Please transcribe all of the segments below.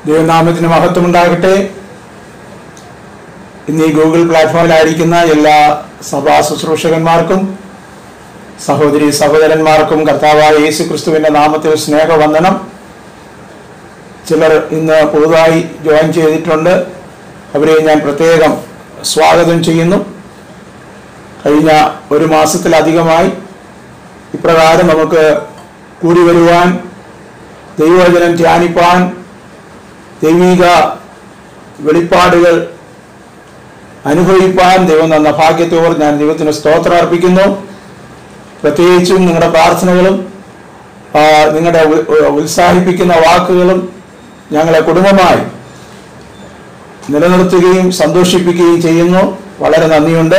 ദൈവനാമത്തിന് മഹത്വം ഉണ്ടാകട്ടെ ഇന്ന് ഈ ഗൂഗിൾ പ്ലാറ്റ്ഫോമിലായിരിക്കുന്ന എല്ലാ സഭാ ശുശ്രൂഷകന്മാർക്കും സഹോദരി സഹോദരന്മാർക്കും കർത്താവായ യേശു ക്രിസ്തുവിൻ്റെ നാമത്തിൽ സ്നേഹവന്ദനം ചിലർ ഇന്ന് പുതുതായി ജോയിൻ ചെയ്തിട്ടുണ്ട് അവരെ ഞാൻ പ്രത്യേകം സ്വാഗതം ചെയ്യുന്നു കഴിഞ്ഞ ഒരു മാസത്തിലധികമായി ഇപ്രകാരം നമുക്ക് കൂടി വരുവാൻ ദൈവവചനം ധ്യാനിപ്പാൻ ദൈവിക വെളിപ്പാടുകൾ അനുഭവിപ്പാൻ ദൈവം തന്ന ഭാഗ്യത്തോർ ഞാൻ ദൈവത്തിന് സ്തോത്രം അർപ്പിക്കുന്നു പ്രത്യേകിച്ചും നിങ്ങളുടെ പ്രാർത്ഥനകളും ആ, നിങ്ങളുടെ ഉ- ഉ- ഉത്സാഹിപ്പിക്കുന്ന വാക്കുകളും ഞങ്ങളെ കുടുംബമായി നിലനിർത്തുകയും സന്തോഷിപ്പിക്കുകയും ചെയ്യുന്നു വളരെ നന്ദിയുണ്ട്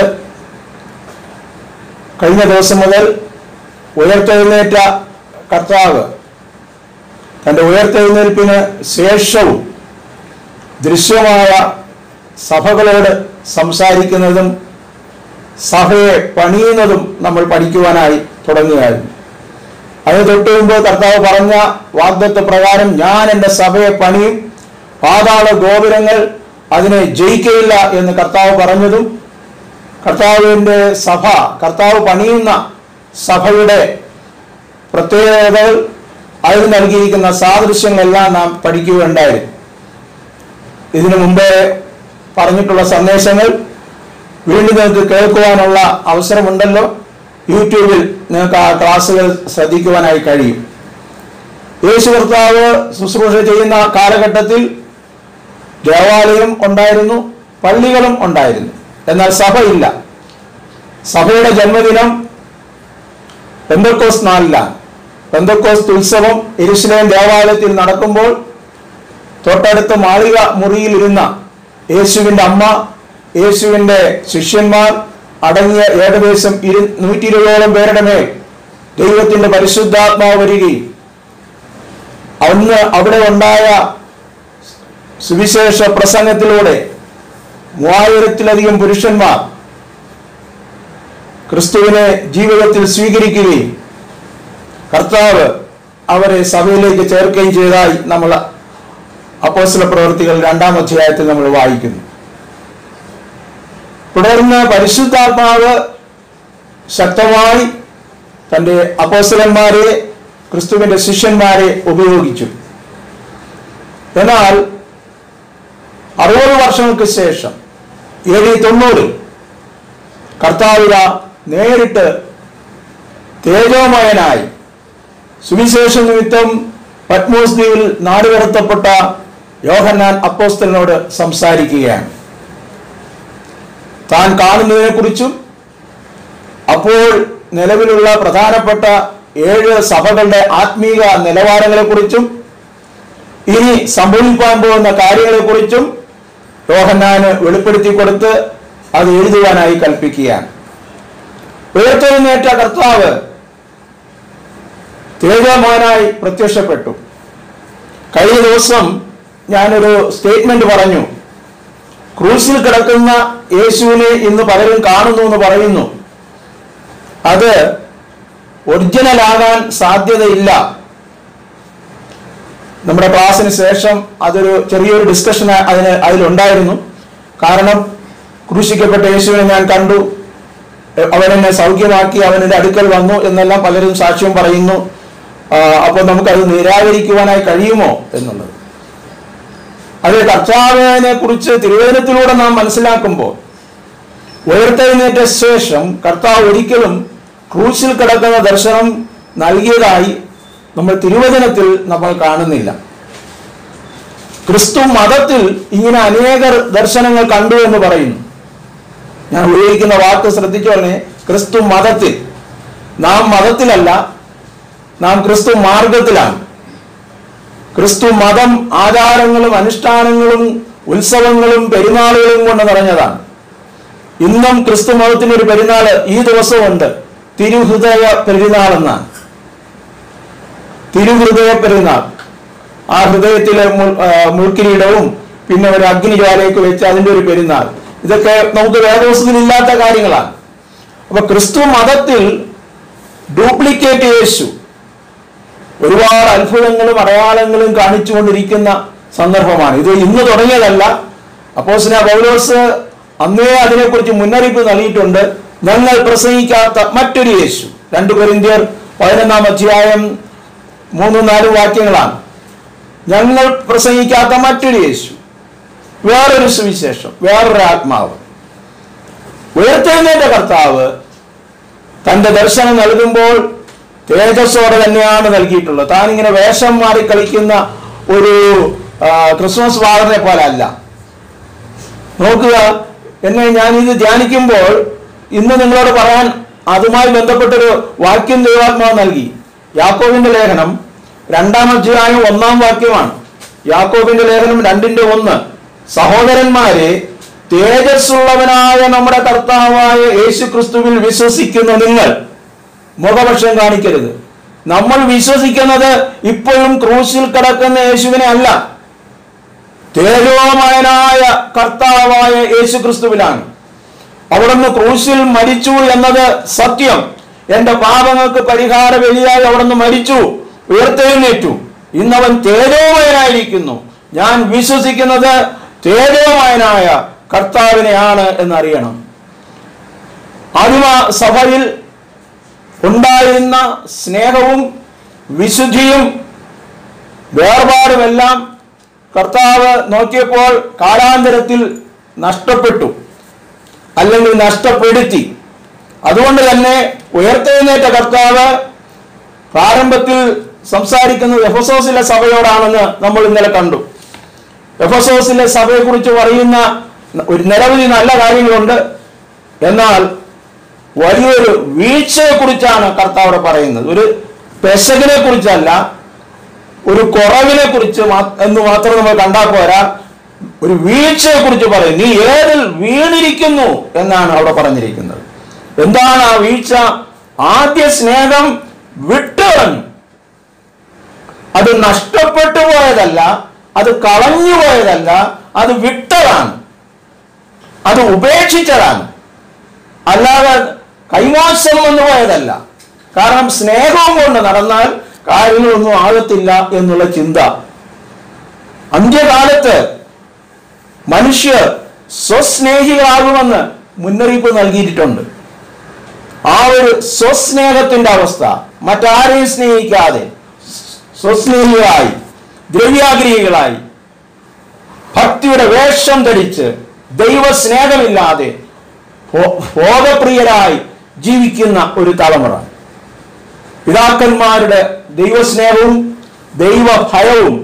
കഴിഞ്ഞ ദിവസം മുതൽ ഉയർത്തെഴുന്നേറ്റ കർത്താവ് തൻ്റെ ഉയർത്തെഴുന്നേൽപ്പിന് ശേഷവും ദൃശ്യമായ സഭകളോട് സംസാരിക്കുന്നതും സഭയെ പണിയുന്നതും നമ്മൾ പഠിക്കുവാനായി തുടങ്ങുകയായിരുന്നു അതിന് തൊട്ട് മുമ്പ് കർത്താവ് പറഞ്ഞ വാഗ്ദത്വ പ്രകാരം ഞാൻ എൻ്റെ സഭയെ പണിയും പാതാള ഗോപുരങ്ങൾ അതിനെ ജയിക്കയില്ല എന്ന് കർത്താവ് പറഞ്ഞതും കർത്താവിൻ്റെ സഭ കർത്താവ് പണിയുന്ന സഭയുടെ പ്രത്യേകതകൾ അതിൽ നൽകിയിരിക്കുന്ന സാദൃശ്യങ്ങളെല്ലാം നാം പഠിക്കുകയുണ്ടായിരുന്നു ഇതിനു മുമ്പേ പറഞ്ഞിട്ടുള്ള സന്ദേശങ്ങൾ വീണ്ടും നിങ്ങൾക്ക് കേൾക്കുവാനുള്ള അവസരമുണ്ടല്ലോ യൂട്യൂബിൽ നിങ്ങൾക്ക് ആ ക്ലാസ്സുകൾ ശ്രദ്ധിക്കുവാനായി കഴിയും യേശു കർത്താവ് ശുശ്രൂഷ ചെയ്യുന്ന കാലഘട്ടത്തിൽ ദേവാലയം ഉണ്ടായിരുന്നു പള്ളികളും ഉണ്ടായിരുന്നു എന്നാൽ സഭയില്ല സഭയുടെ ജന്മദിനം പെന്തക്കോസ് നാലിലാണ് പെന്തക്കോസ് ഉത്സവം എരുസലേം ദേവാലയത്തിൽ നടക്കുമ്പോൾ തൊട്ടടുത്ത മാളിക മുറിയിലിരുന്ന യേശുവിൻ്റെ അമ്മ യേശുവിൻ്റെ ശിഷ്യന്മാർ അടങ്ങിയ ഏകദേശം ഇരു നൂറ്റി ഇരുപതോളം പേരുടെ മേൽ ദൈവത്തിൻ്റെ പരിശുദ്ധാത്മാവ് വരികയും അന്ന് അവിടെ ഉണ്ടായ സുവിശേഷ പ്രസംഗത്തിലൂടെ മൂവായിരത്തിലധികം പുരുഷന്മാർ ക്രിസ്തുവിനെ ജീവിതത്തിൽ സ്വീകരിക്കുകയും കർത്താവ് അവരെ സഭയിലേക്ക് ചേർക്കുകയും ചെയ്തതായി നമ്മൾ അപ്പോസ്തല പ്രവർത്തികൾ രണ്ടാം അധ്യായത്തിൽ നമ്മൾ വായിക്കുന്നു തുടർന്ന് പരിശുദ്ധാത്മാവ് ശക്തമായി തൻ്റെ അപ്പോസ്തലന്മാരെ ക്രിസ്തുവിൻ്റെ ശിഷ്യന്മാരെ ഉപയോഗിച്ചു എന്നാൽ അറുപത് വർഷങ്ങൾക്ക് ശേഷം എ ഡി തൊണ്ണൂറിൽ കർത്താവിത നേരിട്ട് തേജോമയനായി സുവിശേഷ നിമിത്തം പത്മോസ് ദ്വീപിൽ നാടുകടത്തപ്പെട്ട യോഹന്നാൻ അപ്പോസ്തലനോട് സംസാരിക്കുകയാണ് താൻ കാണുന്നതിനെക്കുറിച്ചും അപ്പോൾ നിലവിലുള്ള പ്രധാനപ്പെട്ട ഏഴ് സഭകളുടെ ആത്മീക നിലവാരങ്ങളെക്കുറിച്ചും ഇനി സംഭവിക്കാൻ പോകുന്ന കാര്യങ്ങളെക്കുറിച്ചും യോഹന്നാന് വെളിപ്പെടുത്തി കൊടുത്ത് അത് എഴുതുവാനായി കൽപ്പിക്കുകയാണ് ഉയർത്തെഴുന്നേറ്റ കർത്താവ് തേജോമാനായി പ്രത്യക്ഷപ്പെട്ടു കഴിഞ്ഞ ദിവസം ഞാനൊരു സ്റ്റേറ്റ്മെന്റ് പറഞ്ഞു ക്രൂസിൽ കിടക്കുന്ന യേശുവിനെ ഇന്ന് പലരും കാണുന്നു എന്ന് പറയുന്നു അത് ഒറിജിനൽ ആകാൻ സാധ്യതയില്ല നമ്മുടെ ക്ലാസ്സിന് ശേഷം അതൊരു ചെറിയൊരു ഡിസ്കഷൻ അതിന് അതിലുണ്ടായിരുന്നു കാരണം ക്രൂശിക്കപ്പെട്ട യേശുവിനെ ഞാൻ കണ്ടു അവൻ എന്നെ സൗഖ്യമാക്കി അവൻ എൻ്റെ അടുക്കൽ വന്നു എന്നെല്ലാം പലരും സാക്ഷ്യം പറയുന്നു ആ, അപ്പോൾ നമുക്കത് നിരാകരിക്കുവാനായി കഴിയുമോ എന്നുള്ളത് അത് കർത്താവിനെ കുറിച്ച് തിരുവേദനത്തിലൂടെ നാം മനസ്സിലാക്കുമ്പോൾ ഉയർത്തെഴുന്നേറ്റ ശേഷം കർത്താവ് ഒരിക്കലും ക്രൂശിൽ കിടക്കുന്ന ദർശനം നൽകിയതായി നമ്മൾ തിരുവചനത്തിൽ നമ്മൾ കാണുന്നില്ല ക്രിസ്തു മതത്തിൽ ഇങ്ങനെ അനേകർ ദർശനങ്ങൾ കണ്ടു എന്ന് പറയുന്നു ഞാൻ ഉപയോഗിക്കുന്ന വാക്ക് ശ്രദ്ധിച്ചോളെ ക്രിസ്തു മതത്തിൽ നാം മതത്തിലല്ല നാം ക്രിസ്തു മാർഗത്തിലാണ് ക്രിസ്തു മതം ആചാരങ്ങളും അനുഷ്ഠാനങ്ങളും ഉത്സവങ്ങളും പെരുന്നാളുകളും കൊണ്ട് നിറഞ്ഞതാണ് ഇന്നും ക്രിസ്തു മതത്തിന് ഒരു പെരുന്നാള് ഈ ദിവസമുണ്ട് തിരുഹൃദയ പെരുന്നാൾ എന്നാണ് തിരുഹൃദയ പെരുന്നാൾ ആ ഹൃദയത്തിലെ മുൾ- ആ, മുൾക്കിരീടവും പിന്നെ ഒരു അഗ്നിജ്വാലയൊക്കെ വെച്ച് അതിന്റെ ഒരു പെരുന്നാൾ ഇതൊക്കെ നമുക്ക് വേദോസത്തിൽ ഇല്ലാത്ത കാര്യങ്ങളാണ് അപ്പൊ ക്രിസ്തു മതത്തിൽ ഡ്യൂപ്ലിക്കേറ്റ് യേശു ഒരുപാട് അത്ഭുതങ്ങളും അടയാളങ്ങളും കാണിച്ചുകൊണ്ടിരിക്കുന്ന സന്ദർഭമാണ് ഇത് ഇന്ന് തുടങ്ങിയതല്ല അപ്പോസിന പൗലോസ് അന്നേ അതിനെക്കുറിച്ച് മുന്നറിയിപ്പ് നൽകിയിട്ടുണ്ട് ഞങ്ങൾ പ്രസംഗിക്കാത്ത മറ്റൊരു യേശു രണ്ടു കൊരിന്ത്യർ പതിനൊന്നാം അധ്യായം മൂന്നും നാലും വാക്യങ്ങളാണ് ഞങ്ങൾ പ്രസംഗിക്കാത്ത മറ്റൊരു യേശു വേറൊരു സുവിശേഷം വേറൊരു ആത്മാവ് ഉയർത്തെഴുന്നേറ്റ കർത്താവ് തന്റെ ദർശനം നൽകുമ്പോൾ തേജസ്സോടെ തന്നെയാണ് നൽകിയിട്ടുള്ളത് താൻ ഇങ്ങനെ വേഷം മാറി കളിക്കുന്ന ഒരു ആ, ക്രിസ്മസ് ഫാദറിനെ പോലെ അല്ല നോക്കുക എന്നെ ഞാനിത് ധ്യാനിക്കുമ്പോൾ ഇന്ന് നിങ്ങളോട് പറയാൻ അതുമായി ബന്ധപ്പെട്ടൊരു വാക്യം ദൈവാത്മാവ് നൽകി യാക്കോബിന്റെ ലേഖനം രണ്ടാം അധ്യായം ഒന്നാം വാക്യമാണ് യാക്കോബിന്റെ ലേഖനം രണ്ടിന്റെ ഒന്ന് സഹോദരന്മാരെ തേജസ്സുള്ളവനായ നമ്മുടെ കർത്താവായ യേശു ക്രിസ്തുവിൽ വിശ്വസിക്കുന്ന നിങ്ങൾ മുഖപക്ഷം കാണിക്കരുത് നമ്മൾ വിശ്വസിക്കുന്നത് ഇപ്പോഴും ക്രൂശിൽ കിടക്കുന്ന യേശുവിനെ അല്ല തേജോമയനായ കർത്താവായ യേശു ക്രിസ്തുവിലാണ് അവിടുന്ന് ക്രൂശിൽ മരിച്ചു എന്നത് സത്യം എന്റെ പാപങ്ങൾക്ക് പരിഹാര ബലിയായി അവിടുന്ന് മരിച്ചു ഉയർത്തെഴുന്നേറ്റു ഇന്നവൻ തേജോമയനായിരിക്കുന്നു ഞാൻ വിശ്വസിക്കുന്നത് തേജോമയനായ കർത്താവിനെയാണ് എന്നറിയണം ആദിമ സഭയിൽ ഉണ്ടായിരുന്ന സ്നേഹവും വിശുദ്ധിയും വേർപാടുമെല്ലാം കർത്താവ് നോക്കിയപ്പോൾ കാലാന്തരത്തിൽ നഷ്ടപ്പെട്ടു അല്ലെങ്കിൽ നഷ്ടപ്പെടുത്തി അതുകൊണ്ട് തന്നെ ഉയർത്തെഴുന്നേറ്റ കർത്താവ് പ്രാരംഭത്തിൽ സംസാരിക്കുന്നത് എഫസോസിലെ സഭയോടാണെന്ന് നമ്മൾ ഇന്നലെ കണ്ടു എഫസോസിലെ സഭയെക്കുറിച്ച് പറയുന്ന ഒരു നിരവധി നല്ല കാര്യങ്ങളുണ്ട് എന്നാൽ വലിയൊരു വീഴ്ചയെ കുറിച്ചാണ് കർത്താവ് അവിടെ പറയുന്നത് ഒരു പെശകിനെ കുറിച്ചല്ല ഒരു കുറവിനെ കുറിച്ച് മാ- എന്ന് മാത്രം നമ്മൾ കണ്ടാൽ പോരാ ഒരു വീഴ്ചയെ കുറിച്ച് പറയും നീ ഏതിൽ വീണിരിക്കുന്നു എന്നാണ് അവിടെ പറഞ്ഞിരിക്കുന്നത് എന്താണ് ആ വീഴ്ച ആദ്യ സ്നേഹം വിട്ടുകളഞ്ഞു അത് നഷ്ടപ്പെട്ടു പോയതല്ല അത് കളഞ്ഞു പോയതല്ല അത് വിട്ടതാണ് അത് ഉപേക്ഷിച്ചതാണ് അല്ലാതെ കൈമോശം വന്നു പോയതല്ല കാരണം സ്നേഹവും കൊണ്ട് നടന്നാൽ കാര്യങ്ങളൊന്നും ആകത്തില്ല എന്നുള്ള ചിന്ത അന്ത്യകാലത്ത് മനുഷ്യർ സ്വസ്നേഹികളാകുമെന്ന് മുന്നറിയിപ്പ് നൽകിയിട്ടുണ്ട് ആ ഒരു സ്വസ്നേഹത്തിന്റെ അവസ്ഥ മറ്റാരെയും സ്നേഹിക്കാതെ സ്വസ്നേഹികളായി ദ്രവ്യാഗ്രഹികളായി ഭക്തിയുടെ വേഷം ധരിച്ച് ദൈവസ്നേഹമില്ലാതെ ഭോ- ഭോഗപ്രിയരായി ജീവിക്കുന്ന ഒരു തലമുറ പിതാക്കന്മാരുടെ ദൈവസ്നേഹവും ദൈവഭയവും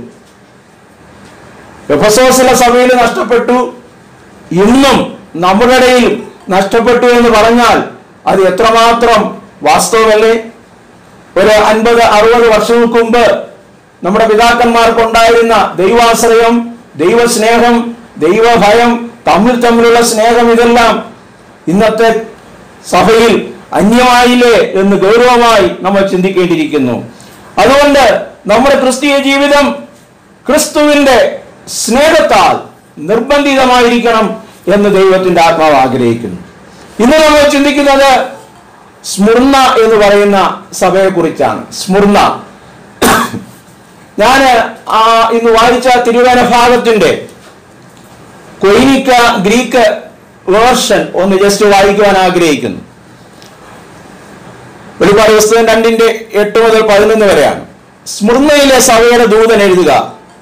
എഫസോസിലെ സഭയിൽ നഷ്ടപ്പെട്ടു ഇന്നും നമ്മുടെ ഇടയിൽ നഷ്ടപ്പെട്ടു എന്ന് പറഞ്ഞാൽ അത് എത്രമാത്രം വാസ്തവമല്ലേ ഒരു അൻപത് അറുപത് വർഷങ്ങൾക്ക് മുമ്പ് നമ്മുടെ പിതാക്കന്മാർക്കുണ്ടായിരുന്ന ദൈവാശ്രയം ദൈവസ്നേഹം ദൈവഭയം തമ്മിൽ തമ്മിലുള്ള സ്നേഹം ഇതെല്ലാം ഇന്നത്തെ സഭയിൽ അന്യമായില്ലേ എന്ന് ഗൗരവമായി നമ്മൾ ചിന്തിക്കേണ്ടിയിരിക്കുന്നു അതുകൊണ്ട് നമ്മുടെ ക്രിസ്തീയ ജീവിതം ക്രിസ്തുവിന്റെ സ്നേഹത്താൽ നിർബന്ധിതമായിരിക്കണം എന്ന് ദൈവത്തിന്റെ ആത്മാവ് ആഗ്രഹിക്കുന്നു ഇന്ന് നമ്മൾ ചിന്തിക്കുന്നത് സ്മുർണ എന്ന് പറയുന്ന സഭയെ കുറിച്ചാണ് സ്മുർണ ഞാൻ ആ ഇന്ന് വായിച്ച തിരുവന ഭാഗത്തിന്റെ കൊയിനിക്ക ഗ്രീക്ക് വേർഷൻ ഒന്ന് ജസ്റ്റ് വായിക്കുവാൻ ആഗ്രഹിക്കുന്നു വെളിപ്പാട് പുസ്തകം രണ്ടിന്റെ എട്ട് മുതൽ പതിനൊന്ന് വരെയാണ് സ്മൃണയിലെ സഭയുടെ ദൂതൻ എഴുതുക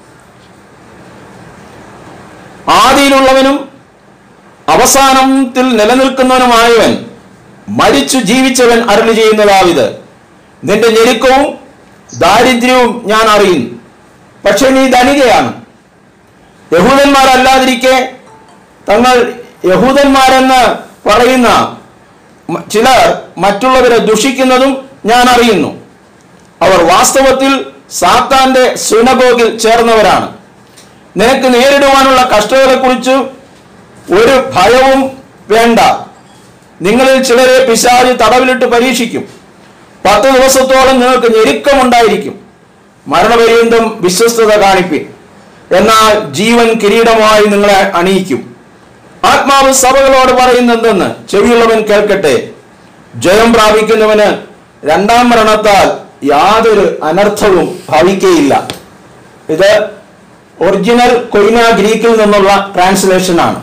ആദിയിലുള്ളവനും അവസാനത്തിൽ നിലനിൽക്കുന്നവനുമായവൻ മരിച്ചു ജീവിച്ചവൻ അരുളി ചെയ്യുന്നതാവിത് നിന്റെ ഞെരുക്കവും ദാരിദ്ര്യവും ഞാൻ അറിയുന്നു പക്ഷെ നീ ധനികയാണ് യഹൂദന്മാരല്ലാതിരിക്കെ തങ്ങൾ യഹൂദന്മാരെന്ന് പറയുന്ന മ- ചിലർ മറ്റുള്ളവരെ ദുഷിക്കുന്നതും ഞാൻ അറിയുന്നു അവർ വാസ്തവത്തിൽ സാത്താന്റെ സുനഗോഗിൽ ചേർന്നവരാണ് നിനക്ക് നേരിടുവാനുള്ള കഷ്ടതകളെക്കുറിച്ച് ഒരു ഭയവും വേണ്ട നിങ്ങളിൽ ചിലരെ പിശാചി തടവിലിട്ട് പരീക്ഷിക്കും പത്ത് ദിവസത്തോളം നിങ്ങൾക്ക് ഞെരുക്കമുണ്ടായിരിക്കും മരണപര്യന്തം വിശ്വസ്തത കാണിപ്പിൻ എന്നാൽ ജീവൻ കിരീടമായി നിങ്ങളെ അണിയിക്കും ആത്മാവ് സഭകളോട് പറയുന്നെന്തെന്ന് ചെവിയുള്ളവൻ കേൾക്കട്ടെ ജയം പ്രാപിക്കുന്നവന് രണ്ടാം മരണത്താൽ യാതൊരു അനർത്ഥവും ഭവിക്കയില്ല ഇത് ഒറിജിനൽ കൊയിന ഗ്രീക്കിൽ നിന്നുള്ള ട്രാൻസ്ലേഷൻ ആണ്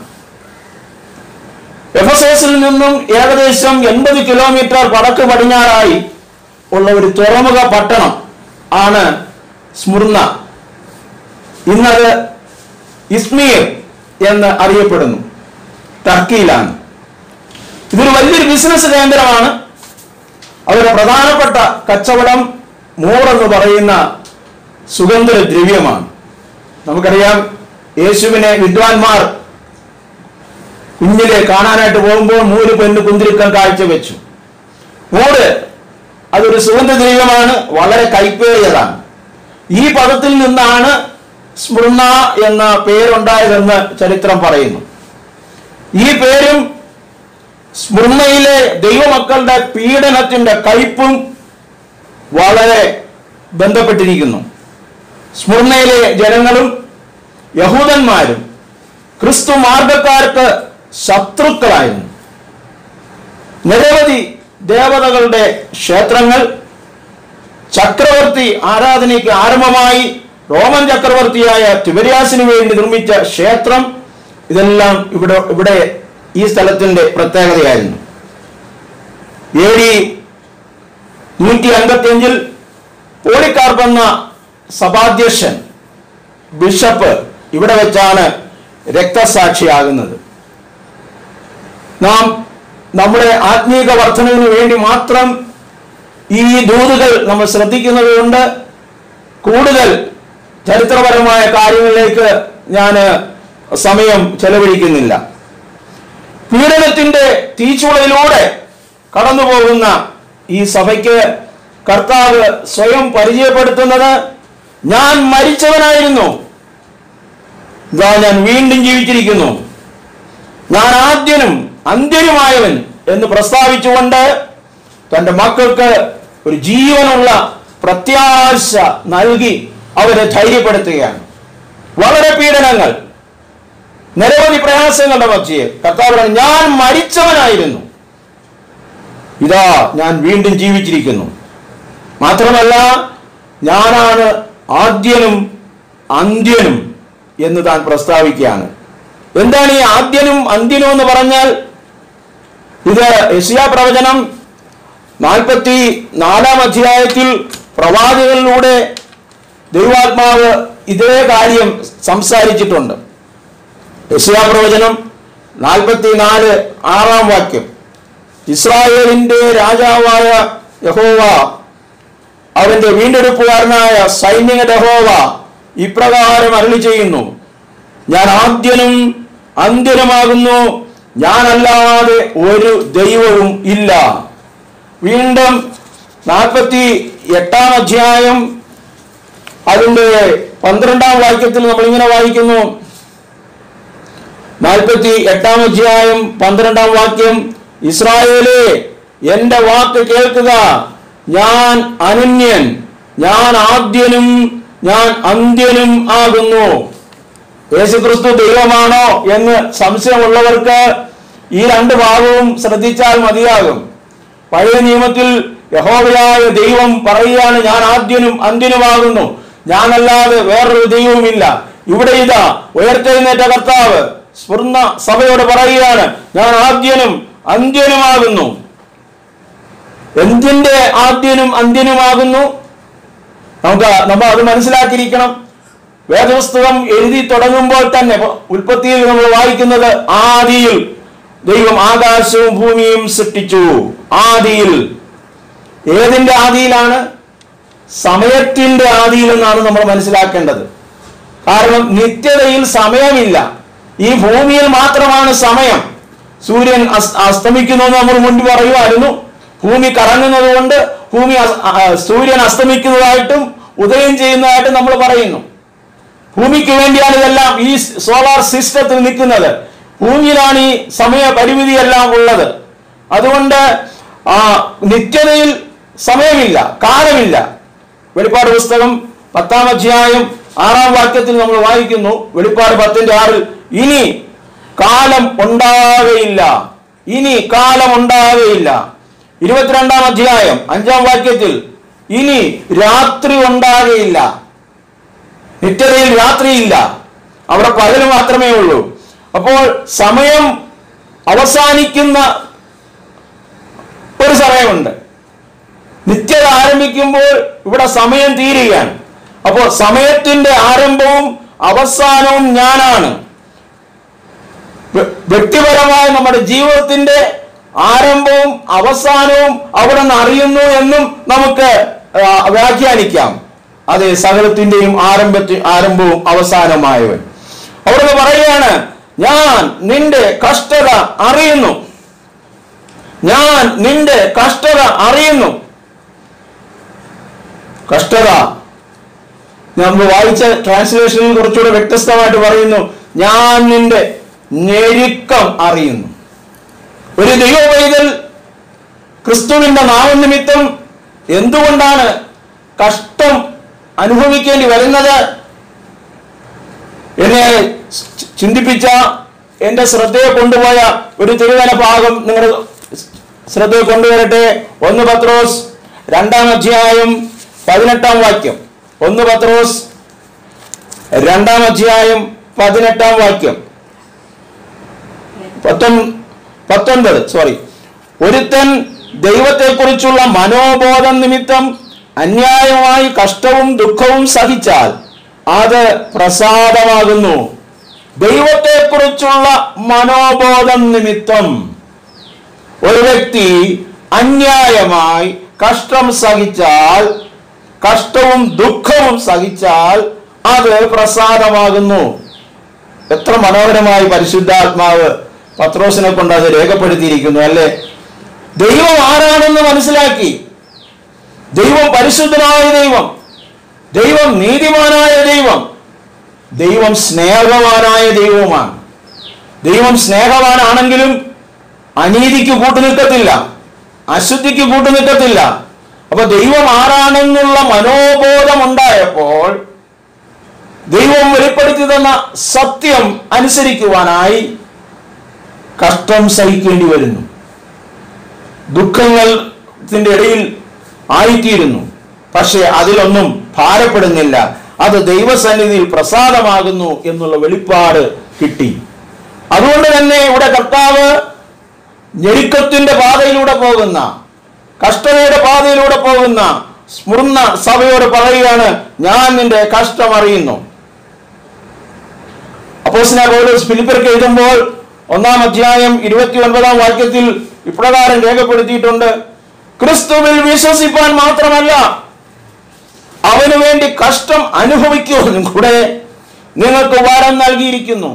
എഫസോസിൽ നിന്നും ഏകദേശം എൺപത് കിലോമീറ്റർ വടക്ക് പടിഞ്ഞാറായി ഉള്ള ഒരു തുറമുഖ പട്ടണം ആണ് സ്മുർണ ഇന്നത് ഇസ്മീർ എന്ന് അറിയപ്പെടുന്നു ടർക്കിയിലാണ് ഇതൊരു വലിയൊരു ബിസിനസ് കേന്ദ്രമാണ് അവരുടെ പ്രധാനപ്പെട്ട കച്ചവടം മൂറെന്ന് പറയുന്ന സുഗന്ധ ദ്രവ്യമാണ് നമുക്കറിയാം യേശുവിനെ വിദ്വാൻമാർ കുഞ്ഞിലെ കാണാനായിട്ട് പോകുമ്പോൾ മൂര് പെണ്ണ് കുന്തിരിക്കം കാഴ്ചവെച്ചു മൂട് അതൊരു സുഗന്ധ ദ്രവ്യമാണ് വളരെ കൈപ്പേറിയതാണ് ഈ പദത്തിൽ നിന്നാണ് സ്മൃണ എന്ന പേരുണ്ടായതെന്ന് ചരിത്രം പറയുന്നു ഈ പേരും സ്മൃണയിലെ ദൈവമക്കളുടെ പീഡനത്തിന്റെ കയ്പും വളരെ ബന്ധപ്പെട്ടിരിക്കുന്നു സ്മൃണയിലെ ജനങ്ങളും യഹൂദന്മാരും ക്രിസ്തു മാർഗക്കാർക്ക് ശത്രുക്കളായിരുന്നു നിരവധി ദേവതകളുടെ ക്ഷേത്രങ്ങൾ ചക്രവർത്തി ആരാധനയ്ക്ക് ആരംഭമായി റോമൻ ചക്രവർത്തിയായ തിബരിയാസിന് വേണ്ടി നിർമ്മിച്ച ക്ഷേത്രം ഇതെല്ലാം ഇവിടെ ഇവിടെ ഈ സ്ഥലത്തിന്റെ പ്രത്യേകതയായിരുന്നു എ ഡി നൂറ്റി അൻപത്തിയഞ്ചിൽ പോളിക്കാർപ്പ് എന്ന സഭാധ്യക്ഷൻ ബിഷപ്പ് ഇവിടെ വെച്ചാണ് രക്തസാക്ഷിയാകുന്നത് നാം നമ്മുടെ ആത്മീക വർധനവിന് വേണ്ടി മാത്രം ഈ ദൂതുകൾ നമ്മൾ ശ്രദ്ധിക്കുന്നത് കൊണ്ട് കൂടുതൽ ചരിത്രപരമായ കാര്യങ്ങളിലേക്ക് ഞാൻ സമയം ചെലവഴിക്കുന്നില്ല പീഡനത്തിന്റെ തീച്ചുളയിലൂടെ കടന്നു പോകുന്ന ഈ സഭയ്ക്ക് കർത്താവ് സ്വയം പരിചയപ്പെടുത്തുന്നത് ഞാൻ മരിച്ചവനായിരുന്നു ഇതാ ഞാൻ വീണ്ടും ജീവിച്ചിരിക്കുന്നു ഞാൻ ആദ്യനും അന്ത്യനുമായവൻ എന്ന് പ്രസ്താവിച്ചുകൊണ്ട് തന്റെ മക്കൾക്ക് ഒരു ജീവനുള്ള പ്രത്യാശ നൽകി അവരെ ധൈര്യപ്പെടുത്തുകയാണ് വളരെ പീഡനങ്ങൾ നിരവധി പ്രയാസങ്ങളുടെ മധ്യേ കർത്താവ് പറഞ്ഞു, ഞാൻ മരിച്ചവനായിരുന്നു ഇതാ ഞാൻ വീണ്ടും ജീവിച്ചിരിക്കുന്നു മാത്രമല്ല ഞാനാണ് ആദ്യനും അന്ത്യനും എന്ന് താൻ പ്രസ്താവിക്കുകയാണ് എന്താണ് ഈ ആദ്യനും അന്ത്യനും എന്ന് പറഞ്ഞാൽ ഇത് യശിയാ പ്രവചനം നാൽപ്പത്തി നാലാം അധ്യായത്തിൽ പ്രവാചകനിലൂടെ ദൈവാത്മാവ് ഇതേ കാര്യം സംസാരിച്ചിട്ടുണ്ട് യശിയാ പ്രവചനം നാൽപ്പത്തി നാല് ആറാം വാക്യം ഇസ്രായേലിന്റെ രാജാവായ യഹോവ അവന്റെ വീണ്ടെടുപ്പുകാരനായ സൈന്യ യഹോവ ഇപ്രകാരം അരളി ചെയ്യുന്നു ഞാൻ ആദ്യനും അന്ത്യനുമാകുന്നു ഞാനല്ലാതെ ഒരു ദൈവവും ഇല്ല വീണ്ടും നാൽപ്പത്തി എട്ടാം അധ്യായം അതിന്റെ പന്ത്രണ്ടാം വാക്യത്തിൽ നമ്മൾ ഇങ്ങനെ വായിക്കുന്നു നാൽപ്പത്തി എട്ടാം അധ്യായം പന്ത്രണ്ടാം വാക്യം ഇസ്രായേലേ എന്റെ വാക്ക് കേൾക്കുക ഞാൻ അനന്യൻ ഞാൻ ആദ്യനും ഞാൻ അന്ത്യനും ആകുന്നു യേശുക്രിസ്തു ദൈവമാണോ എന്ന് സംശയമുള്ളവർക്ക് ഈ രണ്ട് ഭാഗവും ശ്രദ്ധിച്ചാൽ മതിയാകും പഴയ നിയമത്തിൽ യഹോവയായ ദൈവം പറയുകയാണ് ഞാൻ ആദ്യനും അന്ത്യനുമാകുന്നു ഞാനല്ലാതെ വേറൊരു ദൈവവുമില്ല ഇവിടെ ഇതാ ഉയർത്തെഴുന്നേറ്റ കർത്താവ് സ്വർണ്ണ സഭയോട് പറയുകയാണ് ഞാൻ ആദ്യനും അന്ത്യനുമാകുന്നു എന്തിന്റെ ആദ്യനും അന്ത്യനുമാകുന്നു നമുക്ക് നമ്മൾ അത് മനസ്സിലാക്കിയിരിക്കണം വേദപുസ്തകം എഴുതി തുടങ്ങുമ്പോൾ തന്നെ ഉൽപ്പത്തിയിൽ നമ്മൾ വായിക്കുന്നത് ആദിയിൽ ദൈവം ആകാശവും ഭൂമിയും സൃഷ്ടിച്ചു ആദിയിൽ ഏതിന്റെ ആദിയിലാണ് സമയത്തിന്റെ ആദിയിൽ എന്നാണ് നമ്മൾ മനസ്സിലാക്കേണ്ടത് കാരണം നിത്യതയിൽ സമയമില്ല ഈ ഭൂമിയിൽ മാത്രമാണ് സമയം സൂര്യൻ അസ്- അസ്തമിക്കുന്നത് നമ്മൾ മുൻപ് പറയുമായിരുന്നു ഭൂമി കറങ്ങുന്നത് കൊണ്ട് ഭൂമി അസ്- ആ, സൂര്യൻ അസ്തമിക്കുന്നതായിട്ടും ഉദയം ചെയ്യുന്നതായിട്ടും നമ്മൾ പറയുന്നു ഭൂമിക്ക് വേണ്ടിയാണ് ഇതെല്ലാം ഈ സോളാർ സിസ്റ്റത്തിൽ നിൽക്കുന്നത് ഭൂമിയിലാണ് ഈ സമയ പരിമിതിയെല്ലാം ഉള്ളത് അതുകൊണ്ട് ആ നിത്യതയിൽ സമയമില്ല കാലമില്ല വെളിപ്പാട് പുസ്തകം പത്താം അധ്യായം ആറാം വാക്യത്തിൽ നമ്മൾ വായിക്കുന്നു വെളിപ്പാട് പത്തിന്റെ ആറിൽ ഇനി കാലം ഉണ്ടാകുകയില്ല ഇനി കാലം ഉണ്ടാകുകയില്ല ഇരുപത്തിരണ്ടാം അധ്യായം അഞ്ചാം വാക്യത്തിൽ ഇനി രാത്രി ഉണ്ടാകുകയില്ല നിത്യതയിൽ രാത്രിയില്ല അവിടെ പകല് മാത്രമേ ഉള്ളൂ അപ്പോൾ സമയം അവസാനിക്കുന്ന ഒരു സമയമുണ്ട് നിത്യത ആരംഭിക്കുമ്പോൾ ഇവിടെ സമയം തീരുകയാണ് അപ്പോൾ സമയത്തിന്റെ ആരംഭവും അവസാനവും ഞാനാണ് വ്യ- വ്യക്തിപരമായ നമ്മുടെ ജീവിതത്തിന്റെ ആരംഭവും അവസാനവും അവിടെ നിന്ന് അറിയുന്നു എന്നും നമുക്ക് ആ, വ്യാഖ്യാനിക്കാം അതെ സകലത്തിന്റെയും ആരംഭത്തി ആരംഭവും അവസാനമായവൻ അവിടുന്ന് പറയുകയാണ് ഞാൻ നിന്റെ കഷ്ടത അറിയുന്നു ഞാൻ നിന്റെ കഷ്ടത അറിയുന്നു കഷ്ടത നമ്മൾ വായിച്ച ട്രാൻസ്ലേഷനിൽ കുറച്ചുകൂടെ വ്യത്യസ്തമായിട്ട് പറയുന്നു ഞാൻ നിന്റെ ഞെരുക്കം അറിയുന്നു ഒരു ദൈവവൈതൽ ക്രിസ്തുവിന്റെ നാമനിമിത്തം എന്തുകൊണ്ടാണ് കഷ്ടം അനുഭവിക്കേണ്ടി വരുന്നത് എന്നെ ചി- ചിന്തിപ്പിച്ച എന്റെ ശ്രദ്ധയെ കൊണ്ടുപോയ ഒരു തിരുവന ഭാഗം നിങ്ങൾ ശ്രദ്ധയെ കൊണ്ടുവരട്ടെ ഒന്ന് പത്രോസ് രണ്ടാം അധ്യായം പതിനെട്ടാം വാക്യം ഒന്ന് പത്രോസ് രണ്ടാം അധ്യായം പതിനെട്ടാം വാക്യം പത്തൊൻ- പത്തൊൻപത് സോറി ഒരുത്തൻ ദൈവത്തെക്കുറിച്ചുള്ള മനോബോധം നിമിത്തം അന്യായമായി കഷ്ടവും ദുഃഖവും സഹിച്ചാൽ അത് പ്രസാദമാകുന്നു ദൈവത്തെക്കുറിച്ചുള്ള മനോബോധം നിമിത്തം ഒരു വ്യക്തി അന്യായമായി കഷ്ടം സഹിച്ചാൽ കഷ്ടവും ദുഃഖവും സഹിച്ചാൽ അത് പ്രസാദമാകുന്നു എത്ര മനോഹരമായി പരിശുദ്ധാത്മാവ് പത്രോസിനെ കൊണ്ട് അത് രേഖപ്പെടുത്തിയിരിക്കുന്നു അല്ലേ ദൈവം ആരാണെന്ന് മനസ്സിലാക്കി ദൈവം പരിശുദ്ധനായ ദൈവം ദൈവം നീതിമാനായ ദൈവം ദൈവം സ്നേഹവാനായ ദൈവവുമാണ് ദൈവം സ്നേഹവാനാണെങ്കിലും അനീതിക്ക് കൂട്ടുനിൽക്കത്തില്ല അശുദ്ധിക്ക് കൂട്ടുനിൽക്കത്തില്ല അപ്പൊ ദൈവം ആരാണെന്നുള്ള മനോബോധം ഉണ്ടായപ്പോൾ ദൈവം വെളിപ്പെടുത്തി തന്ന സത്യം അനുസരിക്കുവാനായി കഷ്ടം സഹിക്കേണ്ടി വരുന്നു ദുഃഖങ്ങളുടെ ഇടയിൽ ആയിത്തീരുന്നു പക്ഷെ അതിലൊന്നും ഭാരപ്പെടുന്നില്ല അത് ദൈവസന്നിധിയിൽ പ്രസാദമാകുന്നു എന്നുള്ള വെളിപ്പാട് കിട്ടി അതുകൊണ്ട് തന്നെ ഇവിടെ കർത്താവ് ഞെരുക്കത്തിന്റെ പാതയിലൂടെ പോകുന്ന കഷ്ടതയുടെ പാതയിലൂടെ പോകുന്ന സ്മൃന്ന സഭയോട് പറയുകയാണ് ഞാൻ നിന്റെ കഷ്ടം അറിയുന്നു അപ്പോസ്തലനായ പൗലോസ് ഫിലിപ്പർക്ക് എഴുതുമ്പോൾ ഒന്നാം അധ്യായം ഇരുപത്തി ഒൻപതാം വാക്യത്തിൽ ഇപ്രകാരം രേഖപ്പെടുത്തിയിട്ടുണ്ട് ക്രിസ്തുവിൽ വിശ്വസിപ്പാൻ മാത്രമല്ല അവന് വേണ്ടി കഷ്ടം അനുഭവിക്കുവാനും കൂടെ നിങ്ങൾക്ക് വരം നൽകിയിരിക്കുന്നു